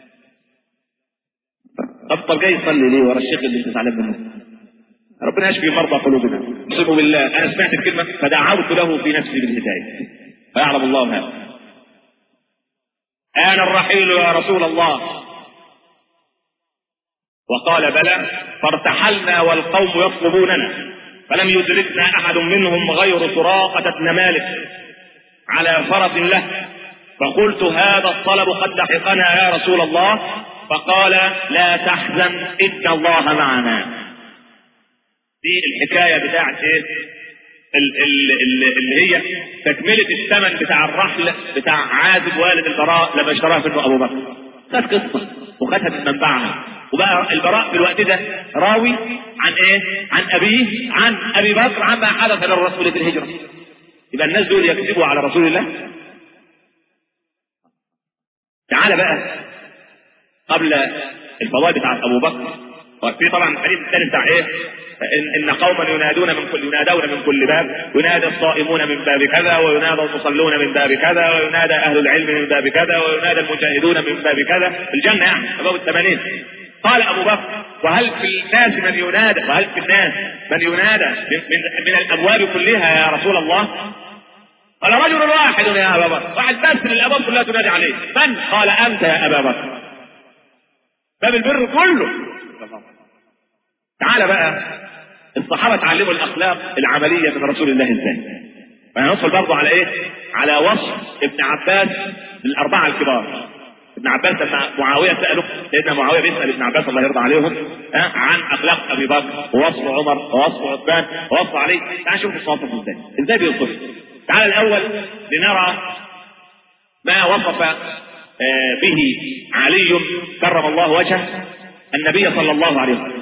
طب طب جاي يصلي ليه ورا الشيخ اللي انت زعلان منه ربنا يشفي مرضى قلوبنا اقسم بالله انا سمعت الكلمه فدعوت له في نفسي بالهدايه فيعلم الله هذا آن الرحيل يا رسول الله وقال بلى فارتحلنا والقوم يطلبوننا فلم يدركنا أحد منهم غير سراقة بن مالك على فرس له فقلت هذا الطلب قد لحقنا يا رسول الله فقال لا تحزن إن الله معنا دي الحكاية بتاعت ايه اللي هي تكملة الثمن بتاع الرحل بتاع عازب والد البراء لما اشتراه منه أبو بكر خد قصة وخدها من منبعها وبقى البراء في الوقت ده راوي عن ايه؟ عن أبيه عن أبي بكر عما حدث للرسول في الهجرة يبقى الناس دول يكذبوا على رسول الله تعال بقى قبل الفوائد بتاعت أبو بكر وفي طبعا الحديث الثاني بتاع ايه؟ إن, ان قوما ينادون من كل ينادون من كل باب ينادى الصائمون من باب كذا وينادى المصلون من باب كذا وينادى اهل العلم من باب كذا وينادى المجاهدون من باب كذا في الجنه يعني باب الثمانين قال ابو بكر وهل في الناس من ينادى وهل في الناس من ينادى من, من, من الابواب كلها يا رسول الله قال رجل واحد يا ابا بكر واحد بس من الابواب كلها تنادي عليه من قال انت يا ابا بكر باب البر كله تعال بقى الصحابة اتعلموا الأخلاق العملية من رسول الله ازاي وهندخل برضه على ايه على وصف ابن عباس للأربعة الكبار ابن عباس لما معاوية سأله سيدنا معاوية بيسأل ابن عباس الله يرضى عليهم ها عن أخلاق أبي بكر ووصف عمر ووصف عثمان ووصف علي تعال شوف الصوصف ازاي ازاي بيوصف تعال الأول لنرى ما وصف به علي كرم الله وجهه النبي صلى الله عليه وسلم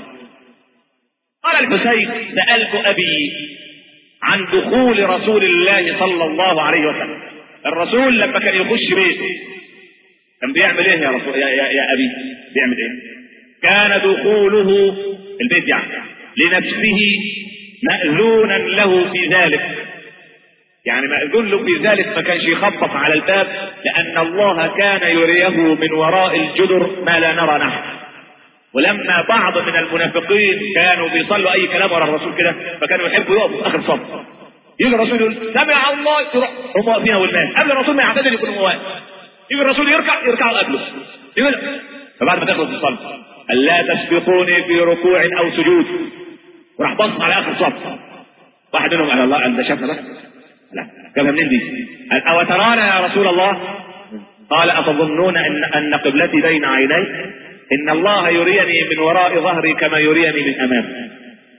قال الحسين سألت أبي عن دخول رسول الله صلى الله عليه وسلم الرسول لما كان يخش بيته كان بيعمل ايه يا رسول يا, يا, يا أبي بيعمل ايه كان دخوله البيت يعني لنفسه مأذونا له في ذلك يعني مأذون له في ذلك ما كانش يخبط على الباب لأن الله كان يريه من وراء الجدر ما لا نرى نحن ولما بعض من المنافقين كانوا بيصلوا اي كلام ورا الرسول كده فكانوا يحبوا يقفوا في اخر صف يجي الرسول يقول سمع الله يروح هم واقفين والناس قبل الرسول ما يعتدل يكون واقف يجي الرسول يركع يركعوا قبله يقول فبعد ما تخلص الصلاه قال لا تسبقوني في ركوع او سجود وراح بص على اخر صف واحد منهم قال الله قال ده شافنا بس لا جابها منين دي؟ قال او ترانا يا رسول الله قال اتظنون ان ان قبلتي بين عيني ان الله يريني من وراء ظهري كما يريني من امامي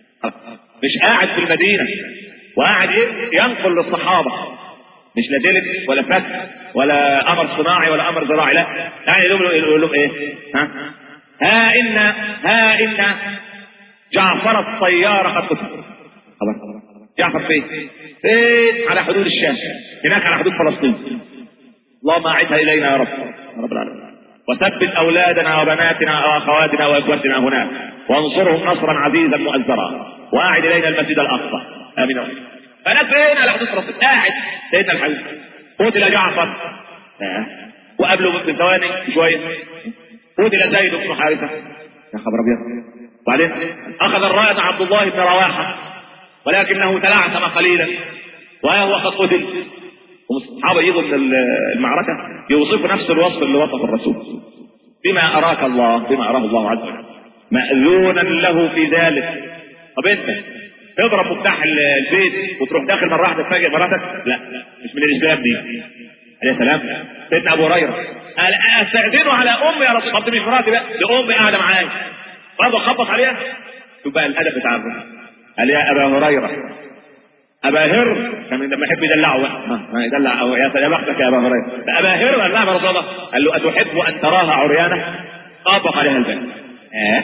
مش قاعد في المدينه وقاعد ينقل للصحابه مش لا دلت ولا فتح ولا امر صناعي ولا امر زراعي لا يعني يقول لهم يقول لهم ايه ها ها ان ها ان جعفر الطيار قد قتل خلاص جعفر فين؟ فين؟ على حدود الشام هناك على حدود فلسطين اللهم اعدها الينا يا رب يا رب العالمين وثبت اولادنا وبناتنا واخواتنا واخوتنا هناك وانصرهم نصرا عزيزا مؤزرا واعد الينا المسجد الاقصى امين فناس فين على حدود فلسطين قاعد سيدنا الحبيب قتل جعفر آه. وقبله بثواني شويه قتل زيد بن حارثه يا خبر ابيض وبعدين اخذ الرايه عبد الله بن رواحه ولكنه تلعثم قليلا وهو قد قتل والصحابه يجوا من المعركه يوصفوا نفس الوصف اللي وصف الرسول بما اراك الله بما اراه الله عز وجل ماذونا له في ذلك طب انت تضرب مفتاح البيت وتروح داخل مره واحده تفاجئ مراتك لا مش من الاسلام دي عليه السلام سيدنا ابو هريره قال استاذنه على امي يا رسول الله مش مراتي بقى دي امي قاعده معايا برضه خبط عليها شوف بقى الادب بتاع الرسول قال يا ابا هريره ابا هر كان لما يحب يدلعه بقى ما يدلع أو يا يا بختك يا ابا هريره ابا هر قال نعم يا رسول الله قال له اتحب ان تراها عريانه طابق عليها الباب اه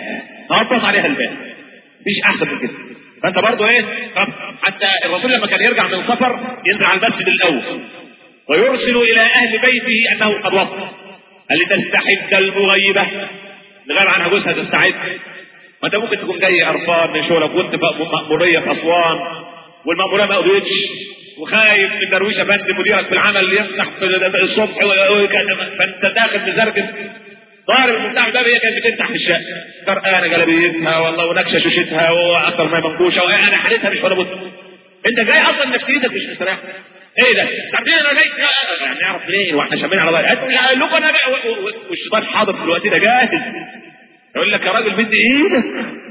غطس عليها الباب مفيش احسن من كده فانت برضه ايه طب حتى الرسول لما كان يرجع من سفر ينزل على المسجد الاول ويرسل الى اهل بيته انه قد وصل قال لي تستحد المغيبه نغير عنها جوزها تستعد ما انت ممكن تكون جاي قرفان من شغلك وانت مأمورية في اسوان والمأمورية ما قضيتش وخايف من درويش افند مديرك في العمل يفتح الصبح فانت داخل مزرجل ضارب المفتاح الباب هي كانت بتفتح في الشقه قرقانه جلابيتها والله ونكشه شوشتها واكثر ما منكوشه وانا حالتها مش ولا بد انت جاي اصلا نفسيتك مش مستريح ايه ده؟ تعرفين انا جاي يعني نعرف ليه واحنا شامين على بعض قال لكم انا جاي والشيطان حاضر في الوقت ده جاهز يقول لك يا راجل بدي ايدك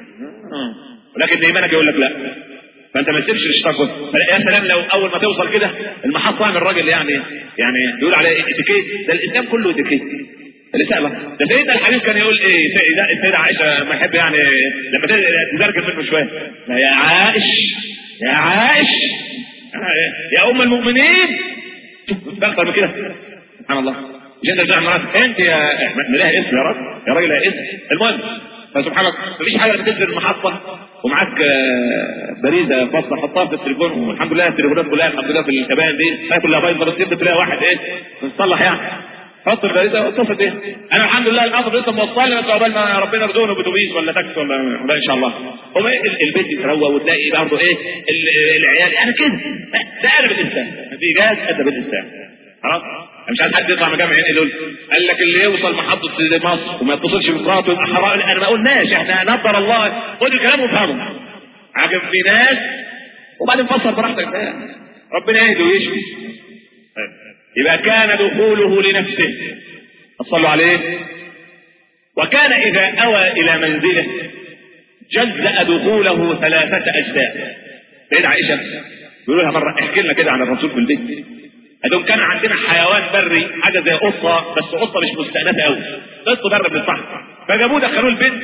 ولكن ايمانك يقول لك لا فانت ما تسيبش الشيطان يا سلام لو اول ما توصل كده المحطه من الراجل يعني يعني يقول عليه اتيكيت ده الاسلام كله اتيكيت الرسالة ده سيدنا الحبيب كان يقول ايه سيدة, السيدة عائشة ما يحب يعني لما تزرجل منه شوية يا عائش يا عائش يا ام المؤمنين اكتر من كده سبحان الله مش انت بتاع مرات انت يا لها اسم يا راجل يا راجل لها اسم المهم فسبحان الله مفيش حاجه بتنزل المحطه ومعاك بريده فاصله حطها في التليفون والحمد لله التليفونات كلها الحمد لله في الكبان دي هي كلها بايظه بس انت تلاقي واحد ايه مصلح يعني حط البريده واتصل ايه انا الحمد لله الامر لسه موصلني بس عقبال ما ربنا يرزقنا باتوبيس ولا تاكسي ولا ولا ان شاء الله هو البيت يتروى وتلاقي برضه ايه العيال انا كده ده ادب الانسان في جهاز ادب الانسان خلاص مش عايز حد يطلع مجامع عين دول قال لك اللي يوصل محطه مصر وما يتصلش بمراته يبقى حرام انا ما قلناش احنا نظر الله خد الكلام وافهمه عجب في ناس وبعدين فسر براحتك ربنا يهدي ويشفي يبقى كان دخوله لنفسه صلوا عليه وكان إذا أوى إلى منزله جزأ دخوله ثلاثة أجزاء سيدة عائشة بيقولوا لها مرة احكي لنا كده عن الرسول في البيت هدول كان عندنا حيوان بري حاجة زي قطة بس قطة مش مستأنسة قوي قط بر من الصحراء فجابوه دخلوه البيت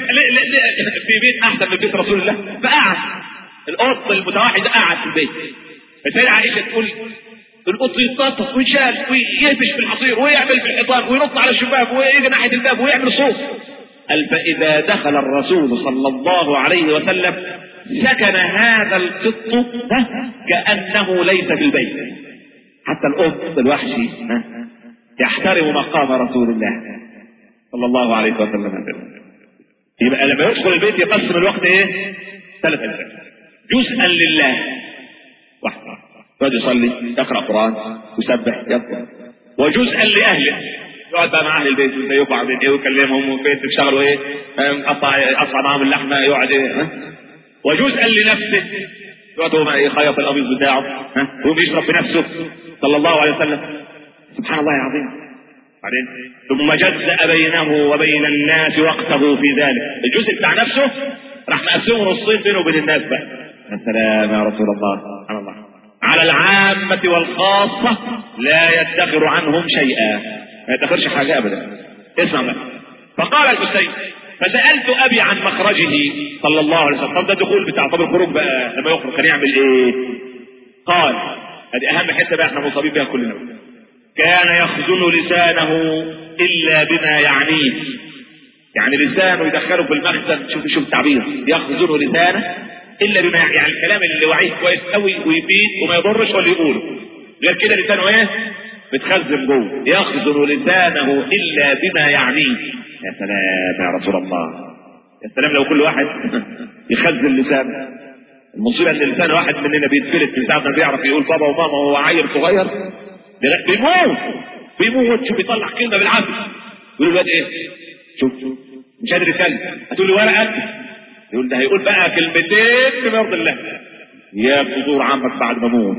في بيت أحسن من بيت رسول الله فقعد القط المتوحد قعد في البيت فسيدة عائشة تقول القط يتنطط ويشال ويهبش في الحصير ويعمل في الحيطان وينط على الشباك ويجي ناحيه الباب ويعمل صوت قال فاذا دخل الرسول صلى الله عليه وسلم سكن هذا القط كانه ليس في البيت حتى القط الوحشي يحترم مقام رسول الله صلى الله عليه وسلم يبقى لما يدخل البيت يقسم الوقت ايه؟ ثلاث اجزاء جزءا لله واحده يقعد يصلي يقرا قران يسبح يذكر وجزءا لاهله يقعد بقى مع اهل البيت ويزيكم عاملين ايه ويكلمهم وفين تشتغلوا ايه قطع قطع معاهم اللحمه يقعد ايه ها وجزءا لنفسه يقعد هو يخيط القميص بتاعه ها ويقوم يشرب بنفسه صلى الله عليه وسلم سبحان الله العظيم بعدين ثم جزأ بينه وبين الناس وقته في ذلك الجزء بتاع نفسه راح مقسمه نصين بينه وبين الناس بقى يا سلام يا رسول الله سبحان الله على العامة والخاصة لا يدخر عنهم شيئا ما يدخرش حاجة أبدا اسمع بقى فقال الحسين فسألت أبي عن مخرجه صلى الله عليه وسلم طب ده الدخول بتاع طب الخروج بقى لما يخرج كان يعمل إيه؟ قال هذه أهم حتة بقى احنا مصابين بها كلنا كان يخزن لسانه إلا بما يعنيه يعني لسانه يدخله في المخزن شوف شوف التعبير يخزن لسانه الا بما يعني الكلام اللي وعيه كويس قوي ويفيد وما يضرش ولا يقوله غير كده لسانه ايه بتخزن جوه يخزن لسانه الا بما يعنيه يا سلام يا رسول الله يا سلام لو كل واحد يخزن لسانه المصيبه ان لسان واحد مننا بيتفلت من ساعه ما بيعرف يقول بابا وماما وهو عيل صغير بيموت بيموت شوف بيطلع كلمه بالعافيه يقول الواد ايه شوف مش قادر يتكلم هتقول له ورقه يقول ده هيقول بقى كلمتين بما يرضي الله يا بزور عمك بعد ما اموت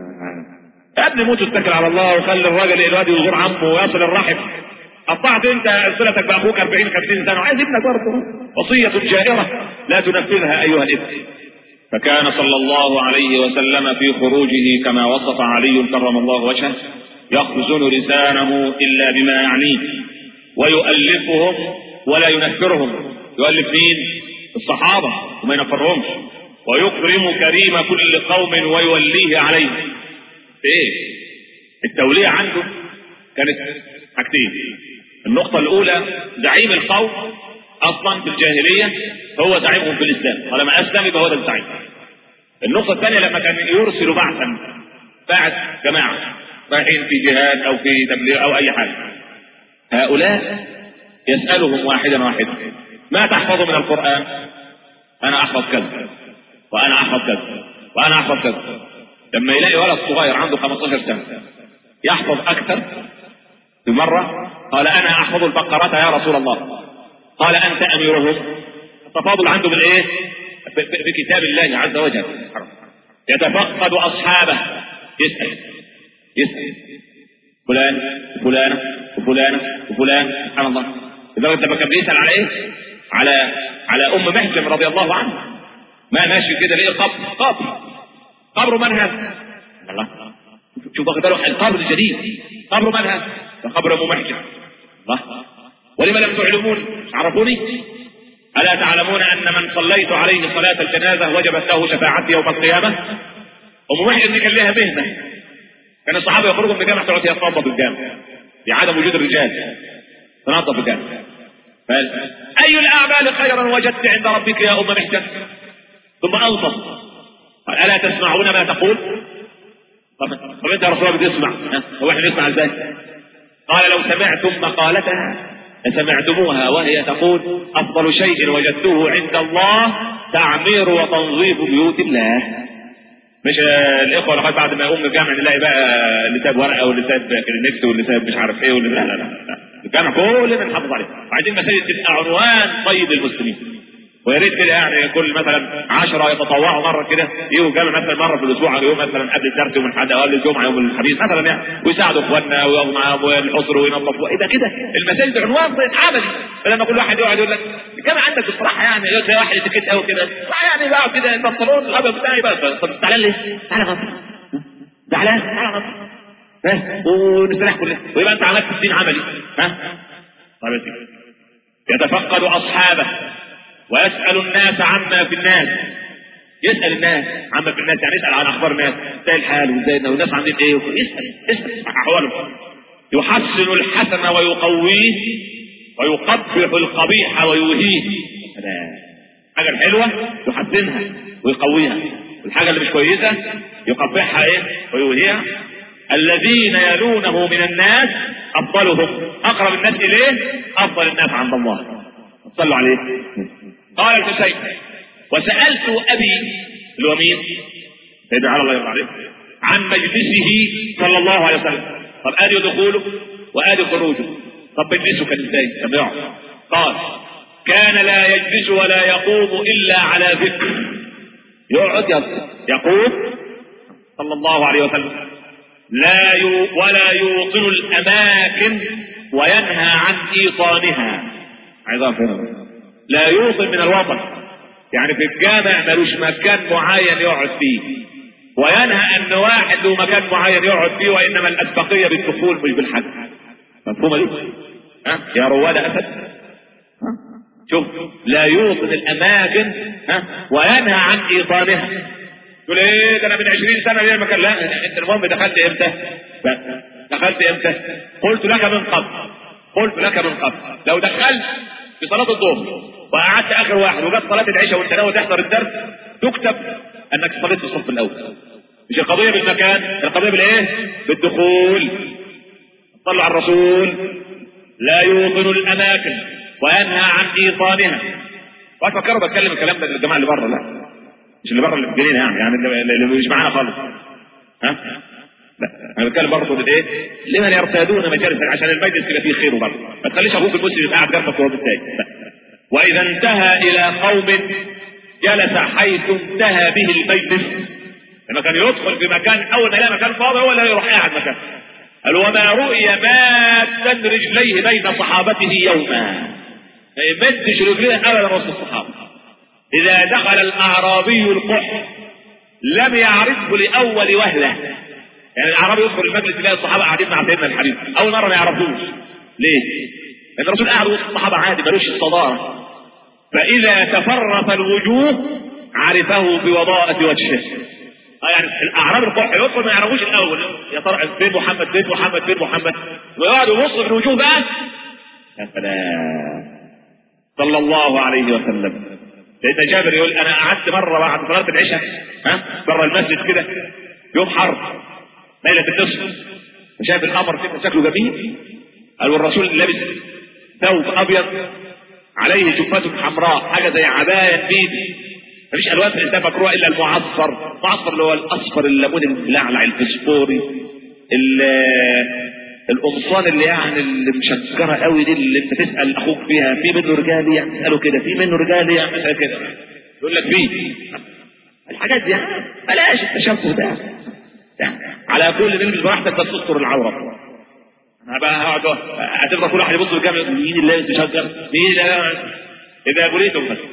يا ابني موت واتكل على الله وخلي الراجل الواد يزور عمه ويصل الرحم قطعت انت صلتك باخوك 40 50 سنه وعايز ابنك برضه وصيه جائره لا تنفذها ايها الابن فكان صلى الله عليه وسلم في خروجه كما وصف علي كرم الله وجهه يخزن لسانه الا بما يعنيه ويؤلفهم ولا ينفرهم يؤلف مين الصحابة وما ينفرهمش ويكرم كريم كل قوم ويوليه عليه ايه التولية عنده كانت حاجتين النقطة الأولى زعيم القوم اصلا في الجاهليه هو زعيمهم في الاسلام ولما اسلم يبقى هو ده الزعيم النقطه الثانيه لما كان يرسل بعثا بعث جماعه رايحين في جهاد او في تبليغ او اي حاجه هؤلاء يسالهم واحدا واحدا ما تحفظ من القران انا احفظ كذا وانا احفظ كذا وانا احفظ كذا لما يلاقي ولد صغير عنده 15 سنه يحفظ اكثر في مرة قال أنا أحفظ البقرة يا رسول الله قال أنت أميرهم التفاضل عنده بالإيه؟ بكتاب الله عز وجل يتفقد أصحابه يسأل يسأل فلان وفلانة وفلانة وفلان سبحان الله لدرجة لما كان بيسأل على إيه؟ على على أم محجم رضي الله عنها ما ماشي كده ليه قبر قبر قبر من هذا؟ الله شوف واخد باله القبر الجديد قبر من هذا؟ قبر ام محجن الله ولم لم تعلمون عرفوني الا تعلمون ان من صليت عليه صلاه الجنازه وجبت له شفاعتي يوم القيامه ام محجن دي كان لها مهنه كان الصحابه يخرجوا من الجامع تقعد يتنظف الجامع لعدم وجود الرجال تنظف الجامع قال اي الاعمال خيرا وجدت عند ربك يا ام محجن ثم انصت قال الا تسمعون ما تقول طب طب انت يا رسول الله بتسمع هو احنا نسمع ازاي قال لو سمعتم مقالتها لسمعتموها وهي تقول افضل شيء وجدته عند الله تعمير وتنظيف بيوت الله مش الاخوه لغايه بعد ما يقوم الجامع نلاقي بقى اللي ساب ورقه واللي ساب كلينكس واللي ساب مش عارف ايه واللي لا لا لا, لا. الجامع كلنا نحافظ عليه وعايزين مساجد تبقى عنوان طيب للمسلمين ويا ريت كده يعني كل مثلا 10 يتطوعوا مره كده يجوا جامع مثلا مره في الاسبوع يوم مثلا قبل الدرس يوم الاحد او قبل الجمعه يوم الخميس مثلا يعني ويساعدوا اخواننا ويقفوا معاهم الحصر وينظفوا ايه ده كده المساجد عنوان طيب عملي لما كل واحد يقعد يقول لك الجامع عندك بصراحه يعني زي واحد اتكيت قوي كده يعني بقعد كده البنطلون الابيض بتاعي بقى طب زعلان ليه؟ تعالى غلط زعلان تعالى غلط ونستريح كلنا ويبقى انت عملت الدين عملي ها؟ طيب يا سيدي يتفقد اصحابه ويسأل الناس عما في الناس يسأل الناس عما في الناس يعني يسأل عن أخبار الناس ازاي الحال وازاي والناس عاملين ايه يسأل يسأل عن أحوالهم يحسن الحسن ويقويه ويقبح القبيح ويوهيه الحاجة الحلوة يحسنها ويقويها والحاجة اللي مش كويسة يقبحها ايه ويوهيها الذين يلونه من الناس أفضلهم أقرب الناس إليه أفضل الناس عند الله صلوا عليه قال الحسين وسألت أبي اللي هو مين؟ سيدنا علي الله يرضى عليه عن مجلسه صلى الله عليه وسلم طب ادي دخوله وادي خروجه طب مجلسه كان ازاي؟ كان يقعد قال كان لا يجلس ولا يقوم الا على ذكر يقعد يقوم صلى الله عليه وسلم لا يو ولا يوطن الاماكن وينهى عن ايطانها عايز اعرف هنا لا يوطن من الوطن يعني في الجامع ملوش مكان معين يقعد فيه وينهى ان واحد له مكان معين يقعد فيه وانما الاسبقيه بالدخول مش بالحج مفهومه دي؟ ها يا رواد اسد ها؟ شوف لا يوطن الاماكن ها وينهى عن ايطانها تقول ايه ده انا من 20 سنه ليه مكان لا انت المهم دخلت امتى؟ دخلت امتى؟ قلت لك من قبل قلت لك من قبل لو دخلت في صلاة الظهر وقعدت آخر واحد وجت صلاة العشاء وأنت ناوي تحضر الدرس تكتب أنك صليت في الصف الأول مش القضية بالمكان القضية بالإيه؟ بالدخول صلوا على الرسول لا يوطن الأماكن وينهى عن إيطانها وأفكروا بتكلم الكلام ده للجماعة اللي بره لا مش اللي بره اللي في الجنينة يعني يعني اللي مش معانا خالص ها لا انا بتكلم برضه تقول ايه لمن يرتادون مجالس عشان المجلس يبقى فيه خير برضه ما تخليش اخوك المسلم يبقى قاعد جنبك وهو بالتاج واذا انتهى الى قوم جلس حيث انتهى به المجلس لما كان يدخل في مكان اول ما يلاقي مكان فاضي هو اللي يروح قاعد مكان قال وما رؤي مادا رجليه بين صحابته يوما ما يمدش رجليه ابدا وسط الصحابه اذا دخل الاعرابي القح لم يعرفه لاول وهله يعني الاعرابي يدخل المجلس يلاقي الصحابه قاعدين مع سيدنا الحبيب اول مره ما يعرفوش ليه؟ لان الرسول قاعد وسط الصحابه عادي ملوش الصداره فاذا تفرط الوجوه عرفه بوضاءة وجهه اه يعني الاعراب القح يدخل ما يعرفوش الاول يا ترى فين محمد فين محمد فين محمد ويقعد يبص في الوجوه بقى يا سلام صلى الله عليه وسلم سيدنا جابر يقول انا قعدت مره بعد صلاه العشاء ها بره المسجد كده يوم حر ليله النصف وشاف القمر كده شكله جميل قال والرسول لابس ثوب ابيض عليه جبة حمراء حاجه زي عبايه بيدي مفيش الوان في الانسان مكروه الا المعصفر المعصفر اللي هو الاصفر الليمون الملعلع الفسفوري القمصان اللي يعني اللي مشكره قوي دي اللي انت تسال اخوك فيها في منه رجالي يعني تساله كده في منه رجالي يعني كده يقول لك في الحاجات دي يعني بلاش التشبه ده يعني على كل نلبس براحتك بس استر العوره انا بقى هقعد هتفضل كل واحد يبص قدامي مين اللي لابس مشجر مين اللي اذا قريتم بس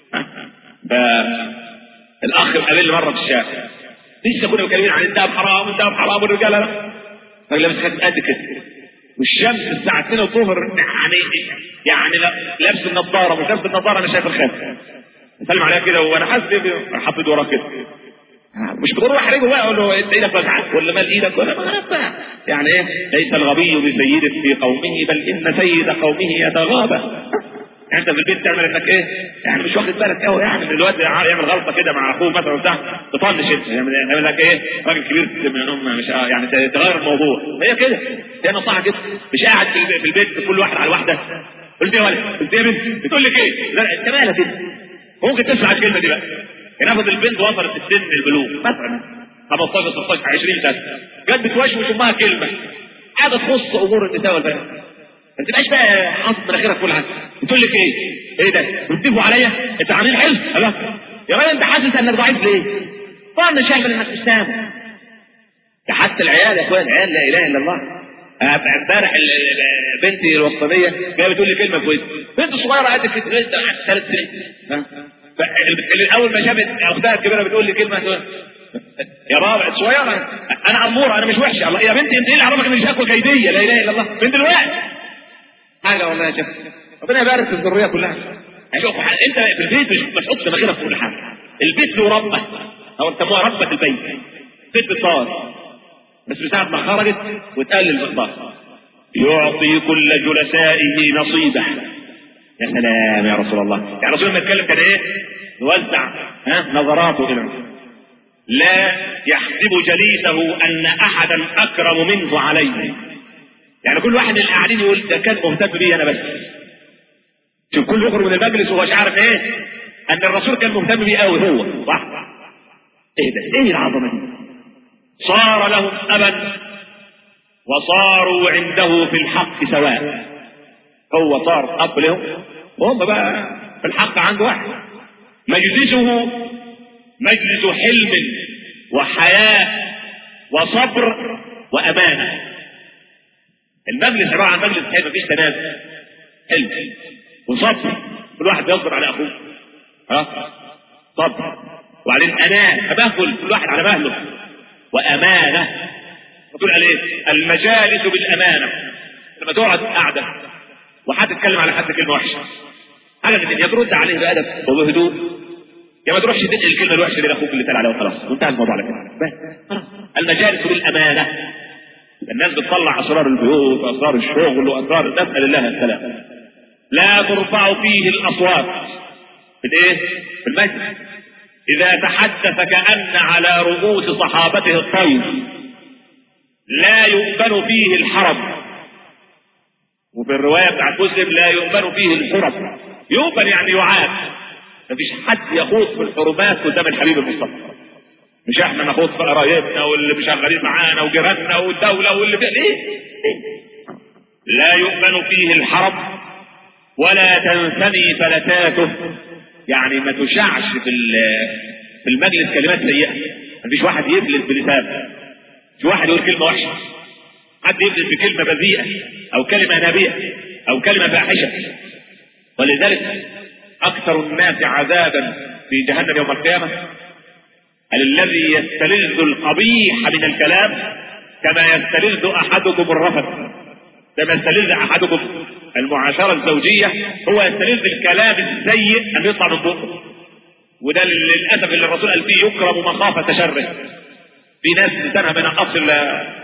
فالاخ قابلني مره في الشارع لسه كنا متكلمين عن الدهب حرام والدهب حرام والرجاله لا راجل لابس خد قد كده والشمس الساعة 2 الظهر يعني يعني لابس النظارة مش لابس النظارة أنا شايف الخاتم سلم عليها كده وأنا حاسس حطيت وراه كده مش بضر احرجه بقى اقول له انت ايدك وجعك ولا مال ايدك ولا ما يعني ايه ليس الغبي بسيد في قومه بل ان سيد قومه يتغاضى يعني انت في البيت تعمل انك ايه يعني مش واخد بالك قوي يعني من الواد يعمل غلطه كده مع اخوه مثلا بتاع تطنش انت يعني يعمل لك ايه راجل كبير من هم مش يعني تغير الموضوع هي كده هي نصيحه كده مش قاعد في البيت كل واحد على واحده قلت ايه يا ولد قلت ايه يا بنت بتقول لك ايه لا انت مالك انت ممكن تسمع الكلمه دي بقى ناخد البنت وصلت السن البلوغ مثلا 15 16 20 سنه جت بتوشوش امها كلمه قاعده تخص امور النساء والبنات ما تبقاش بقى حاطط مناخيرك كل حاجه بتقول لك ايه؟ ايه ده؟ بتضيفوا عليا؟ انت عاملين حزب؟ لا يا راجل انت حاسس انك ضعيف ليه؟ طبعا شايف انك مش سامع ده حتى العيال يا اخويا العيال لا اله الا الله امبارح بنتي الوسطانيه جايه بتقول لي كلمه كويسه بنت صغيره قد كده ثلاث سنين اول ما شافت اختها الكبيره بتقول لي كلمه يا بابا صغيره انا اموره انا مش وحشه الله يا بنتي انت ايه اللي عرفك ان مش هاكل جيديه لا اله الا الله من دلوقتي حاجه والله يا شيخ ربنا يبارك في الذريه كلها يعني شوف انت في البيت مش ما تحطش مناخيرك في كل حاجه البيت له ربه او يسموها ربه البيت ست صار بس بساعة ما خرجت وتقلل المقدار يعطي كل جلسائه نصيبه يا سلام يا رسول الله يعني رسول الله يتكلم كان ايه يوزع ها نظراته الى لا يحسب جليسه ان احدا اكرم منه عليه يعني كل واحد من اللي قاعدين يقول ده كان مهتم بي انا بس شوف كل يخرج من المجلس وهو مش عارف ايه ان الرسول كان مهتم بيه قوي هو صح ايه ده ايه العظمه دي صار لهم ابا وصاروا عنده في الحق سواء هو صار اب لهم وهم بقى في الحق عنده واحد مجلسه مجلس حلم وحياء وصبر وامانه المجلس عباره عن مجلس حلم مفيش تنازل حلم وصبر كل واحد بيصبر على اخوه ها صبر وبعدين اناه تباهل كل واحد على مهله وامانه تقول عليه المجالس بالامانه لما تقعد قاعده وحد يتكلم على حد كلمه وحشه حاجه من يا ترد عليه بادب وبهدوء يا ما تروحش تنقل الكلمه الوحشه دي لاخوك اللي تقال عليه وخلاص وانتهى الموضوع على كده بس خلاص المجالس بالامانه الناس بتطلع اسرار البيوت واسرار الشغل واسرار نسال الله السلام لا ترفع فيه الاصوات في الايه؟ في المجلس اذا تحدث كان على رؤوس صحابته الطير لا يؤمن فيه الحرم وفي الروايه بتاعت مسلم لا يؤمن فيه الحرم يؤمن يعني يعاد مفيش حد يخوض في الحرمات قدام الحبيب المصطفى مش احنا نخوض في قرايبنا واللي مشغلين معانا وجيراننا والدوله واللي فيها ليه؟ لا يؤمن فيه الحرم ولا تنثني فلتاته يعني ما تشعش في في المجلس كلمات سيئه مفيش واحد يفلت بلسانه مش واحد يقول كلمه وحشه حد يفلت بكلمه بذيئه او كلمه نابيه او كلمه فاحشه ولذلك اكثر الناس عذابا في جهنم يوم القيامه الذي يستلذ القبيح من الكلام كما يستلذ احدكم الرفث كما يستلذ احدكم المعاشره الزوجيه هو يستلذ الكلام السيء ان يطلع من بقه وده للاسف اللي الرسول قال فيه يكرم مخافه شره في ناس لسانها من اصل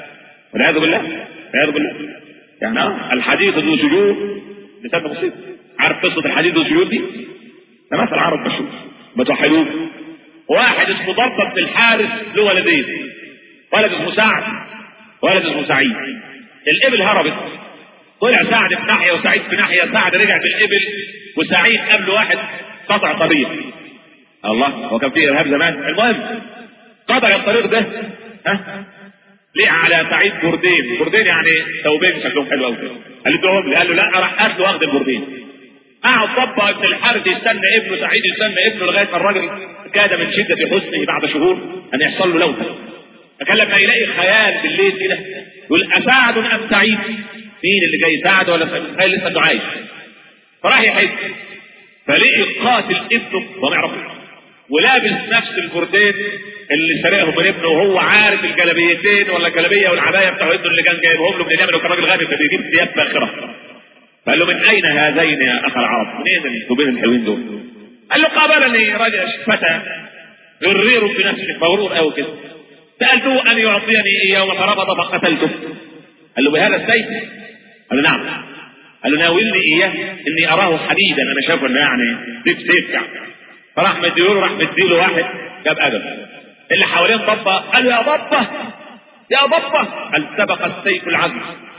والعياذ بالله والعياذ بالله يعني الحديث ذو شجور لسان مصيب عارف قصه الحديد والسيوف دي؟ ده مثل عرب مشهور بتوحدوه واحد اسمه ضربة بن الحارث له ولدين ولد اسمه سعد ولد اسمه سعيد الابل هربت طلع سعد في ناحيه وسعيد في ناحيه سعد رجع بالابل وسعيد قبل واحد قطع طريق الله هو كان فيه ارهاب زمان المهم قطع الطريق ده ها ليه على سعيد بردين بردين يعني ثوبين شكلهم حلو قوي قال له لي قال له لا راح قتله واخد البردين قعد ضبع ابن الحارث يستنى ابنه سعيد يستنى ابنه لغايه ما الراجل كاد من شده حزنه بعد شهور ان يحصل له لوثه فكان لما يلاقي خيال بالليل كده يقول اسعد ام سعيد مين اللي جاي سعد ولا سعيد قال لسه انه عايش فراح يحج فلقي قاتل ابنه وما يعرفوش ولابس نفس البردين اللي سرقهم من ابنه وهو عارف الجلابيتين ولا الجلابيه والعبايه بتاع ابنه اللي كان جايبهم له من اليمن وكان راجل غني فبيجيب ثياب فاخره فقال له من اين هذين يا اخ العرب؟ منين الثوبين الحلوين دول؟ قال له قابلني رجل فتى غرير بنفسه مغرور قوي كده سالته ان يعطيني اياه فرفض فقتلته قال له بهذا السيف؟ قال له نعم قال له ناولني اياه اني اراه حديدا انا شايفه انه يعني سيف سيف يعني فراح مديله راح مديله واحد جاب ادم اللي حوالين ضبه قال له يا ضبه يا ضبه قال سبق السيف العزم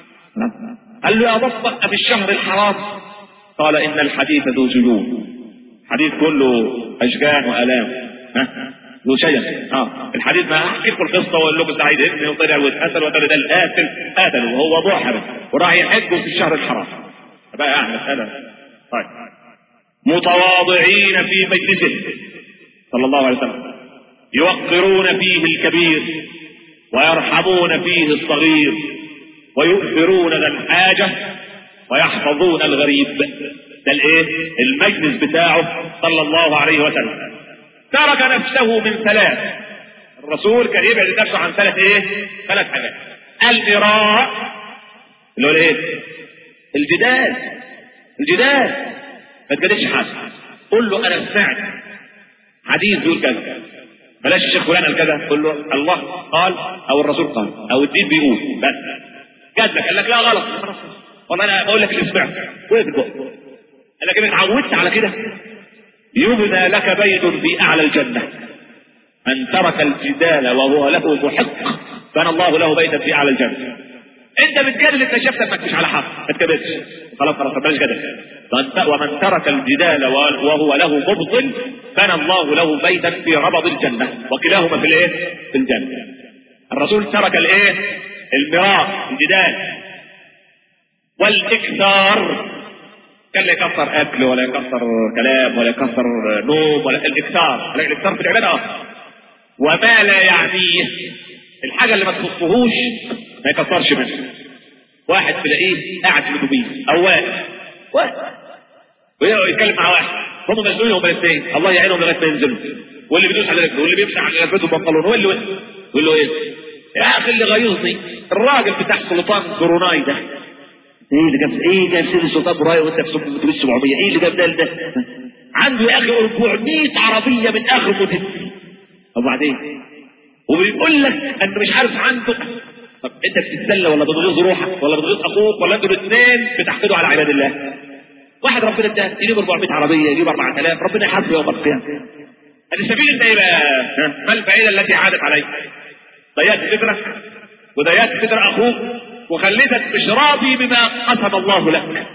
قال له يا ضبه في الشهر الحرام قال ان الحديث ذو جنون حديث كله اشجان والام ها ذو شجن اه الحديث ما احكي لكم القصه واقول لكم سعيد ابني وطلع واتقتل وطلع ده القاتل قتله وهو ضحر وراح يحج في الشهر الحرام بقى يعني مساله طيب متواضعين في مجلسه صلى الله عليه وسلم يوقرون فيه الكبير ويرحمون فيه الصغير ويؤثرون ذا الحاجة ويحفظون الغريب ده الايه المجلس بتاعه صلى الله عليه وسلم ترك نفسه من ثلاث الرسول كان يبعد نفسه عن ثلاث ايه ثلاث حاجات المراء اللي هو الايه الجدال الجدال ما تجادلش حد قول له انا سمعت حديث بيقول كذا بلاش الشيخ فلان قال كذا قول له الله قال او الرسول قال او الدين بيقول بس جادلك قال لك لا غلط خلاص والله انا بقول لك اللي سمعت وقف البق قال لك اتعودت على كده يبنى لك بيت في اعلى الجنه من ترك الجدال وهو له محق بنى الله له بيتا في اعلى الجنه انت بتجادل اكتشفت انك مش على حق ما تكذبش خلاص خلاص بلاش جدل ومن ترك الجدال وهو له مبطل بنى الله له بيتا في ربض الجنه وكلاهما في الايه؟ في الجنه. الرسول ترك الايه؟ المراء الجدال والاكثار كان لا يكثر اكل ولا يكثر كلام ولا يكثر نوم ولا الاكثار الاكثار في العباده اه وما لا يعنيه الحاجه اللي ما تخصهوش ما يكثرش منها واحد تلاقيه قاعد في الاتوبيس او واقف واقف ويقعد يتكلم مع واحد هم مسؤولين هم الاثنين الله يعينهم لغايه ما ينزلوا واللي بيدوس على رجله واللي بيمسح على رجلته بنطلون واللي يقول له ايه يا اخي اللي غيظني الراجل بتاع سلطان بروناي ده ايه اللي جاب ايه جاب سيد السلطان براي وانت في اتوبيس 700 ايه اللي جاب ده ده عنده يا اخي 400 عربيه من اخر مدن وبعدين وبيقول لك انت مش عارف عنده طب انت بتتسلى ولا بتغيظ روحك ولا بتغيظ اخوك ولا انتوا الاثنين بتحقدوا على عباد الله واحد ربنا اداه يجيب 400 عربيه يجيب 4000 ربنا يحاسبه يوم القيامه السبيل انت ايه بقى؟ ما الفائده التي عادت عليك؟ ضيعت فكرك وضيعت فكر اخوك وخليتك مش راضي بما قسم الله لك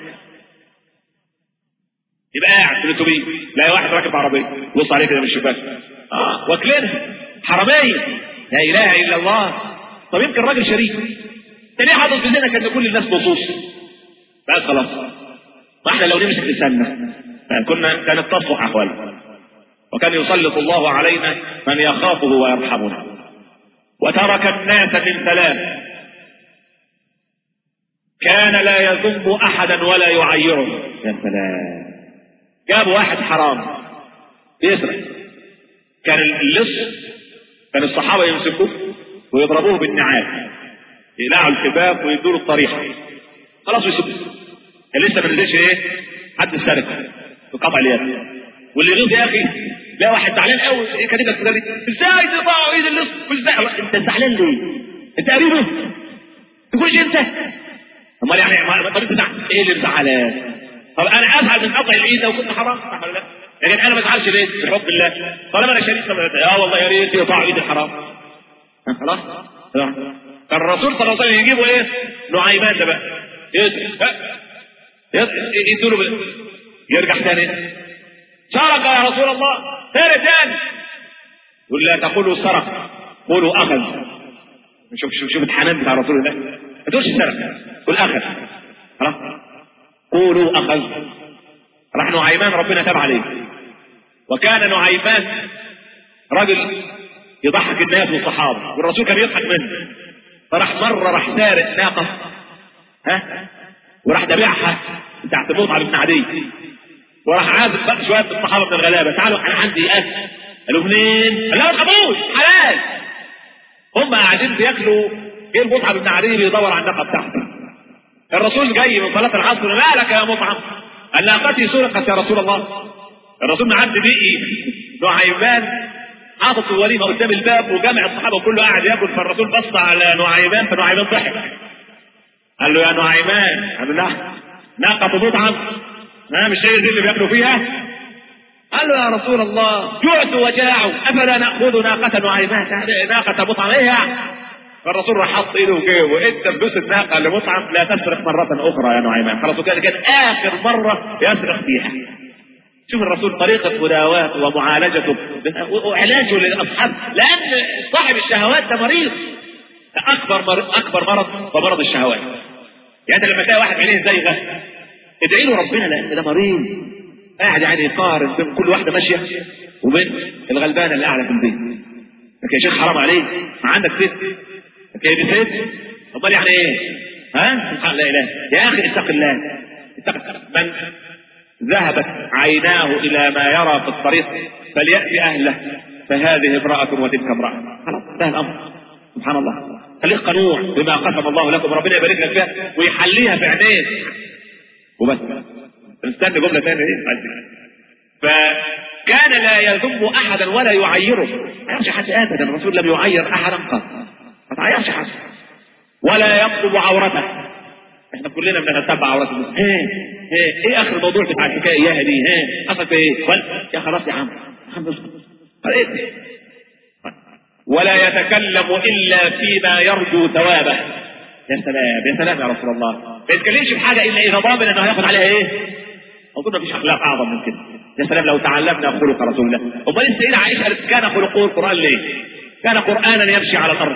يبقى قاعد في الاتوبيس تلاقي واحد راكب عربيه بص عليه كده من الشباك اه واكلينها حراميه لا اله الا الله طب يمكن راجل شريك انت ليه حاطط في ذهنك ان كل الناس لصوص بس خلاص ما احنا لو نمسك لساننا كنا كانت تصلح احوالنا وكان يسلط الله علينا من يخافه ويرحمنا وترك الناس من ثلاث كان لا يذم احدا ولا يعيره يا سلام جاب واحد حرام يسرق كان اللص كان الصحابه يمسكوه ويضربوه بالنعال يقلعوا الشباك ويدوا له الطريحه خلاص ويسيبوه كان لسه ما نزلش ايه حد السرقه بقطع اليد واللي يغيظ يا اخي لا واحد زعلان قوي ايه كان كده ازاي تقطعوا ايد اللص ازاي انت زعلان ليه؟ انت قريبه؟ تقولش انت؟ امال يعني طب انت ايه اللي مزعلك؟ طب انا افعل من قطع الايد لو كنت حرام صح ولا لا؟ لكن انا ما ازعلش ليه؟ بحب الله طالما انا شريك اه والله يا ريت يقطع ايد الحرام خلاص كان الرسول صلى الله عليه وسلم يجيبوا ايه؟ نعيمان ده بقى يدوا له يرجع تاني سرق يا رسول الله تاني تاني يقول لا تقولوا سرق قولوا اخذ شوف شوف شوف الحنان بتاع رسول الله ما تقولش سرق قول اخذ خلاص قولوا اخذ راح نعيمان ربنا تاب عليه وكان نعيمان رجل يضحك الناس والصحابه والرسول كان يضحك منه فراح مره راح سارق ناقه ها وراح دبعها تحت مطعم بن عدي وراح عازف بقى شويه من الصحابه من الغلابه تعالوا انا عندي اكل قالوا منين؟ قال لا ما تخافوش حلال هم قاعدين بياكلوا ايه المطعم بن عدي بيدور على الناقه بتاعته الرسول جاي من صلاه العصر مالك يا مطعم قال ناقتي سرقت يا رسول الله الرسول معدي بقي نعيمان حاطط الوليمه قدام الباب وجامع الصحابه كله قاعد ياكل فالرسول بص على نعيمان فنعيمان ضحك قال له يا نعيمان قال له لا ناقة مطعم ما مش هي دي اللي بياكلوا فيها قال له يا رسول الله جعت وجاعوا افلا ناخذ ناقة نعيمان ناقة مطعم ايه يعني فالرسول راح حط ايده في جيبه انت فلوس الناقة لمطعم لا تسرق مرة اخرى يا نعيمان خلاص وكان كان اخر مرة يسرق فيها شوف الرسول طريقة مداواته ومعالجته وعلاجه للاصحاب لان صاحب الشهوات ده مريض ده اكبر مرض اكبر مرض هو مرض الشهوات يعني انت لما تلاقي واحد عينيه زيغه ادعي له ربنا لان ده مريض قاعد يعني يقارن بين كل واحده ماشيه وبين الغلبانه اللي قاعده في البيت لكن يا شيخ حرام عليك ما عندك ست لكن دي ست امال يعني ايه؟ ها؟ سبحان لا اله يا اخي اتق الله اتق من ذهبت عيناه الى ما يرى في الطريق فلياتي اهله فهذه امراه وتلك امراه خلاص انتهى الامر سبحان الله خليك قنوع بما قسم الله لكم ربنا يبارك لك فيها ويحليها في عينيك وبس نستنى جمله ثانيه ايه فكان لا يذم احدا ولا يعيره ما يعرفش حد ابدا الرسول لم يعير احدا قط ما تعيرش حد ولا يطلب عورته احنا كلنا بنتبع عورات الناس ايه ايه ايه اخر الموضوع بتاع الحكايه اياها دي ايه حصل في ايه يا خلاص يا عم يا عم ايه ولا يتكلم الا فيما يرجو ثوابه يا سلام يا سلام يا رسول الله ما يتكلمش بحاجه الا اذا ضامن انه هياخد عليها ايه اظن مفيش اخلاق اعظم من كده يا سلام لو تعلمنا خلق رسول الله امال السيده عائشه قالت كان خلقه القران ليه كان قرانا يمشي على الارض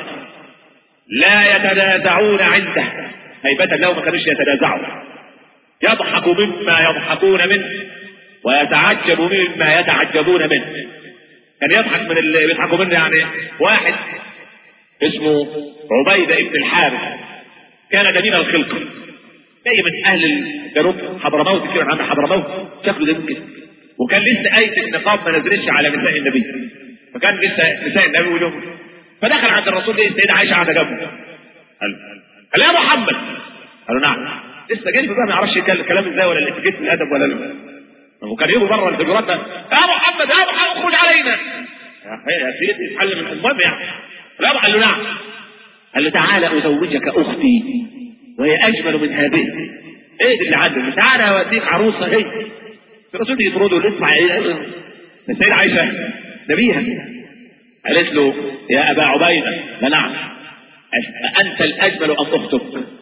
لا يتنازعون عنده هيبة له ما كانوش يتنازعوا يضحك مما يضحكون منه ويتعجب مما يتعجبون منه كان يضحك من اللي بيضحكوا منه يعني واحد اسمه عبيدة ابن الحارث كان جميل الخلق جاي من اهل الجنوب حضرموت كده عند حضرموت شكله جميل كده وكان لسه آية النقاب ما نزلتش على نساء النبي فكان لسه نساء النبي ولهم فدخل عند الرسول ايه السيدة عائشة قاعدة جنبه قال قال يا محمد قالوا نعم لسه جاي بقى ما يعرفش الكلام ازاي ولا الاتيكيت الادب ولا ال... وكان يجوا بره الحجرات يا محمد يا محمد اخرج علينا يا سيدي يتحل من المهم يعني لا قال له نعم قال له تعالى ازوجك اختي وهي اجمل من هذه ايه اللي عدل تعالى اوديك عروسه هي الرسول يطرده ويقول اسمع ايه السيدة عائشة نبيها قالت له يا ابا عبيدة لا نعم انت الاجمل ام اختك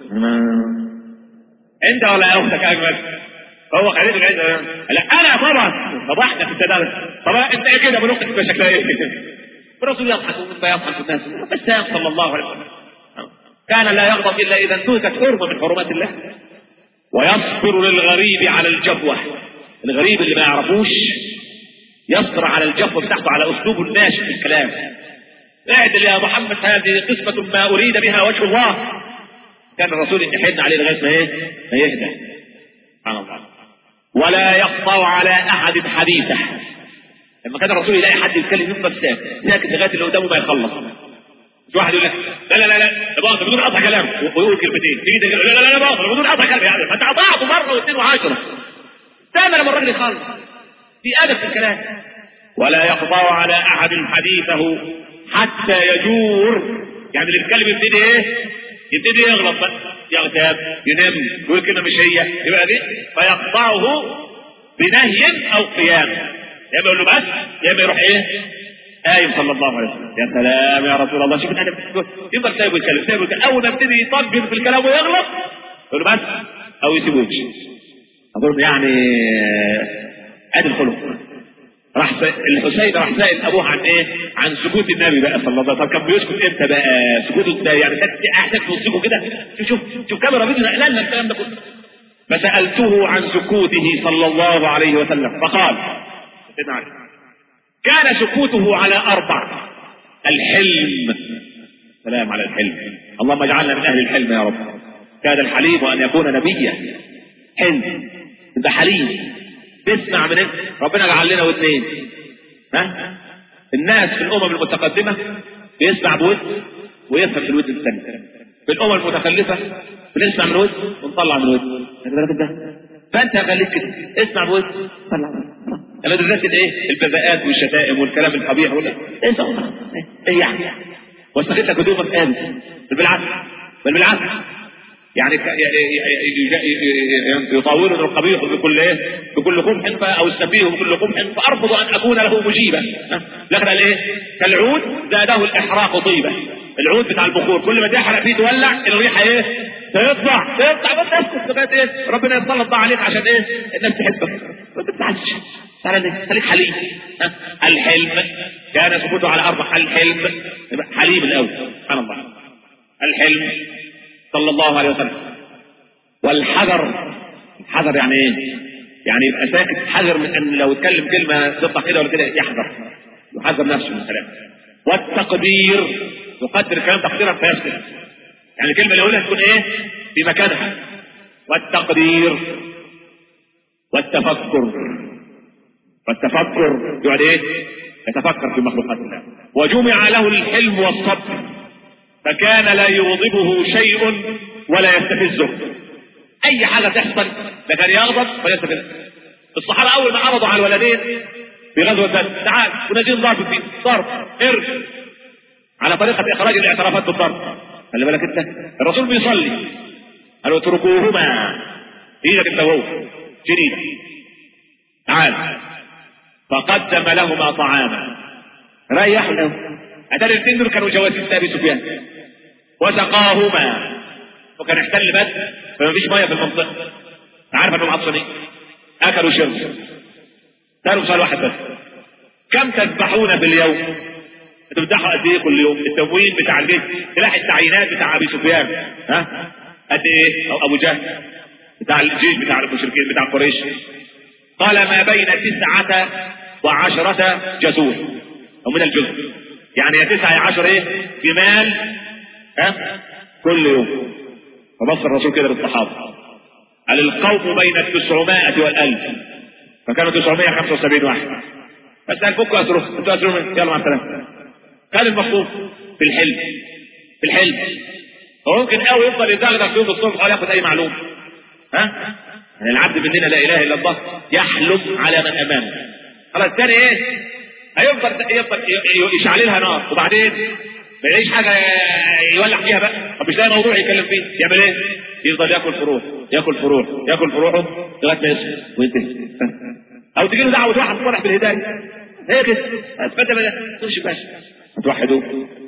انت ولا اختك اجمل هو خليته العيد لا انا طبعا فضحنا في التدرس طبعا انت ايه كده من اختك بشكلها ايه الرسول يضحك ومما يضحك الناس بس صلى الله عليه وسلم كان لا يغضب الا اذا انتهكت حرمه من حرمات الله ويصبر للغريب على الجفوه الغريب اللي ما يعرفوش يصبر على الجفوه بتاعته على اسلوبه الناشف في الكلام اعدل يا محمد هذه قسمة ما أريد بها وجه الله كان الرسول يحن عليه لغاية ما ايه ما يهدى سبحان الله ولا يقطع على أحد حديثه لما كان الرسول يلاقي حد يتكلم يفضل ساكت ساكت لغاية اللي قدامه ما يخلص مش واحد يقول لك لا لا لا لا ده باطل بدون قطع كلام ويقول كلمتين تيجي لا لا لا باطل بدون قطع كلام يعني ما انت قطعته مره واثنين وعشره استنى لما الراجل يخلص في ادب في الكلام ولا يقطع على احد حديثه حتى يجور يعني اللي بيتكلم يبتدي ايه؟ يبتدي يغلط بقى يغتاب ينام يقول كلمه مش هي يبقى دي فيقطعه بنهي او قيام يا اما يقول له بس يا اما يروح ايه قايم صلى الله عليه وسلم يا سلام يا رسول الله شوف الادب يفضل سايبه يتكلم سايبه يتكلم اول ما يبتدي يطبق في الكلام ويغلط يقول له بس او يسيبه يمشي اظن يعني ادي الخلق راح س... الحسين راح سائل ابوه عن ايه؟ عن سكوت النبي بقى صلى الله عليه وسلم كان بيسكت امتى بقى؟ سكوته ازاي؟ يعني كانت احتاج توصفه كده شوف شوف شوف كاميرا فيديو نقلنا لنا الكلام ده كله فسالته عن سكوته صلى الله عليه وسلم فقال سيدنا علي كان سكوته على اربع الحلم سلام على الحلم اللهم اجعلنا من اهل الحلم يا رب كان الحليم ان يكون نبيا حلم انت حليم تسمع من ربنا جعل لنا ودنين ها الناس في الامم المتقدمه بيسمع بود ويفهم في الود الثاني في الامم المتخلفه بنسمع من ود ونطلع من ود فانت خليك كده اسمع بود طلع من ود انا دلوقتي الايه البذاءات والشتائم والكلام القبيح ولا ايه ايه يعني واستغل لك هدومك قابل بل بالعكس بل بالعكس يعني يطاولون القبيح بكل ايه بكل قمح او السفيه بكل قمح فارفض ان اكون له مجيبا لكن ايه كالعود زاده الاحراق طيبه العود بتاع البخور كل ما تحرق فيه تولع الريحه ايه تطلع تطلع بس اسكت لغايه ايه ربنا يتسلط بقى عليك عشان ايه الناس تحبك ما تزعلش تعالى خليك حليم الحلم كان سكوته على اربع الحلم حليم الاول سبحان الله الحلم صلى الله عليه وسلم والحذر الحذر يعني ايه يعني يبقى ساكت حذر من ان لو اتكلم كلمه تطلع كده ولا كده يحذر يحذر نفسه من الكلام والتقدير يقدر الكلام تقديرا فيسكت يعني الكلمه اللي يقولها تكون ايه في مكانها والتقدير والتفكر والتفكر يقعد ايه يتفكر في مخلوقات الله وجمع له الحلم والصبر فكان لا يغضبه شيء ولا يستفزه اي حاجه تحصل ده كان يغضب ويستفز الصحابه اول ما عرضوا على الولدين في غزوه بدر تعال ونجين ضرب فيه ضرب ارج على طريقه اخراج الاعترافات بالضرب خلي بالك انت الرسول بيصلي قالوا اتركوهما ايدك انت وهو شديد تعال فقدم لهما طعاما ريح له اتاري الاثنين دول كانوا جواسيس ابي سفيان وسقاهما وكان احتل بدر فما فيش ميه في المنطقه عارف انهم عطشانين اكلوا شربوا سالوا سؤال واحد بس كم تذبحون في اليوم؟ بتذبحوا قد ايه كل يوم؟ التموين بتاع الجيش سلاح التعيينات بتاع ابي سفيان ها؟ قد ايه؟ او ابو جهل بتاع الجيش بتاع المشركين بتاع قريش قال ما بين تسعة وعشرة جزور أو من الجزء يعني يا تسعة يا عشر ايه جمال ها كل يوم فبص الرسول كده بالصحابة قال القوم بين التسعمائة والألف فكانوا 975 واحد بس قال فكوا أسرخ انتوا أسرخ يلا مع السلامة كان المطلوب في الحلم في الحلم هو ممكن قوي يفضل يزغزغ يوم الصبح ولا ياخد أي معلومة ها يعني العبد مننا لا إله إلا الله يحلم على من أمامه خلاص تاني إيه هيفضل يفضل يشعللها نار وبعدين ما يلاقيش حاجه يولع فيها بقى طب مش لاقي موضوع يتكلم فيه يعمل ايه؟ يفضل ياكل فروع ياكل فروع ياكل فروعه لغايه ما يصحى وينتهي او تجي له دعوه واحد صالح بالهدايه هي كده اثبت بقى تمشي باشا هتوحدوا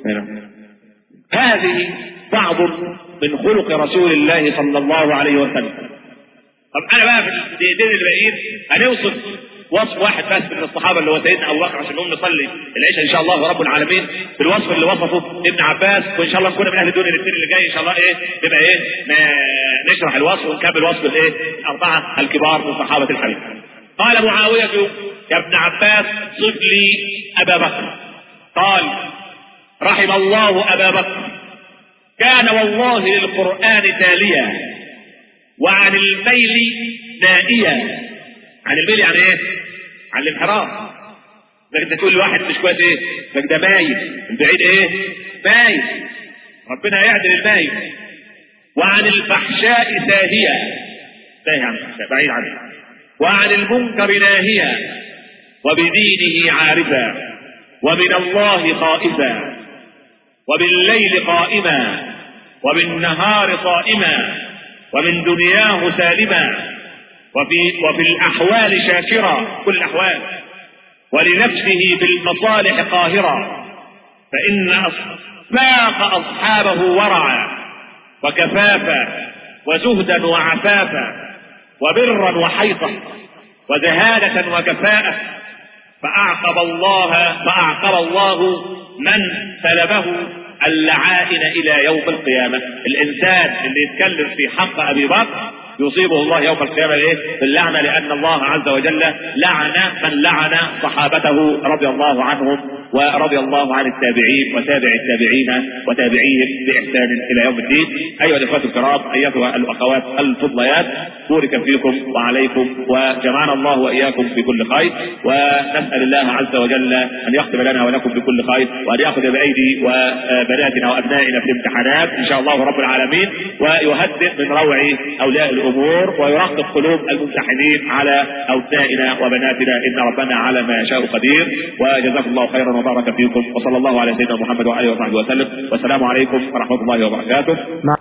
هذه بعض من خلق رسول الله صلى الله عليه وسلم طب انا بقى في الدقيقتين اللي باقيين هنوصف وصف واحد بس من الصحابه اللي هو سيدنا ابو بكر عشان نقوم نصلي العشاء ان شاء الله رب العالمين بالوصف اللي وصفه ابن عباس وان شاء الله نكون من اهل الدنيا الاثنين اللي جاي ان شاء الله ايه نبقى ايه نشرح الوصف ونكمل وصف الايه الاربعه الكبار من صحابه الحبيب قال معاويه يا ابن عباس صف لي ابا بكر قال رحم الله ابا بكر كان والله للقران تاليا وعن الميل نائيا عن الميل يعني ايه عن الانحراف لكن انت تقول لواحد مش كويس ايه لك ده مايل البعيد ايه مايل ربنا يعدل المايل وعن الفحشاء ساهية ساهي عن الفحشاء بعيد عنه وعن المنكر ناهيا وبدينه عارفا ومن الله خائفا وبالليل قائما وبالنهار صائما ومن دنياه سالما وفي وفي الاحوال شاكرا كل الاحوال ولنفسه في المصالح قاهرا فان اسباق اصحابه ورعا وكفافا وزهدا وعفافا وبرا وحيطه وزهادة وكفاءة فأعقب الله فأعقب الله من سلبه اللعائن إلى يوم القيامة الإنسان اللي يتكلم في حق أبي بكر يصيبه الله يوم القيامة ايه باللعنة لأن الله عز وجل لعن من لعن صحابته رضي الله عنهم ورضي الله عن التابعين وتابع التابعين وتابعيهم بإحسان إلى يوم الدين أيها الإخوة الكرام أيتها الأخوات الفضليات بورك فيكم وعليكم وجمعنا الله وإياكم في كل خير ونسأل الله عز وجل أن يختم لنا ولكم بكل خير وأن يأخذ بأيدي وبناتنا وأبنائنا في الامتحانات إن شاء الله رب العالمين ويهدئ من روع أولياء الأمور ويرقق قلوب الممتحنين على أبنائنا وبناتنا إن ربنا على ما يشاء قدير وجزاكم الله خيرا وبارك فيكم وصلى الله على سيدنا محمد وآله وصحبه وسلم والسلام عليكم ورحمة الله وبركاته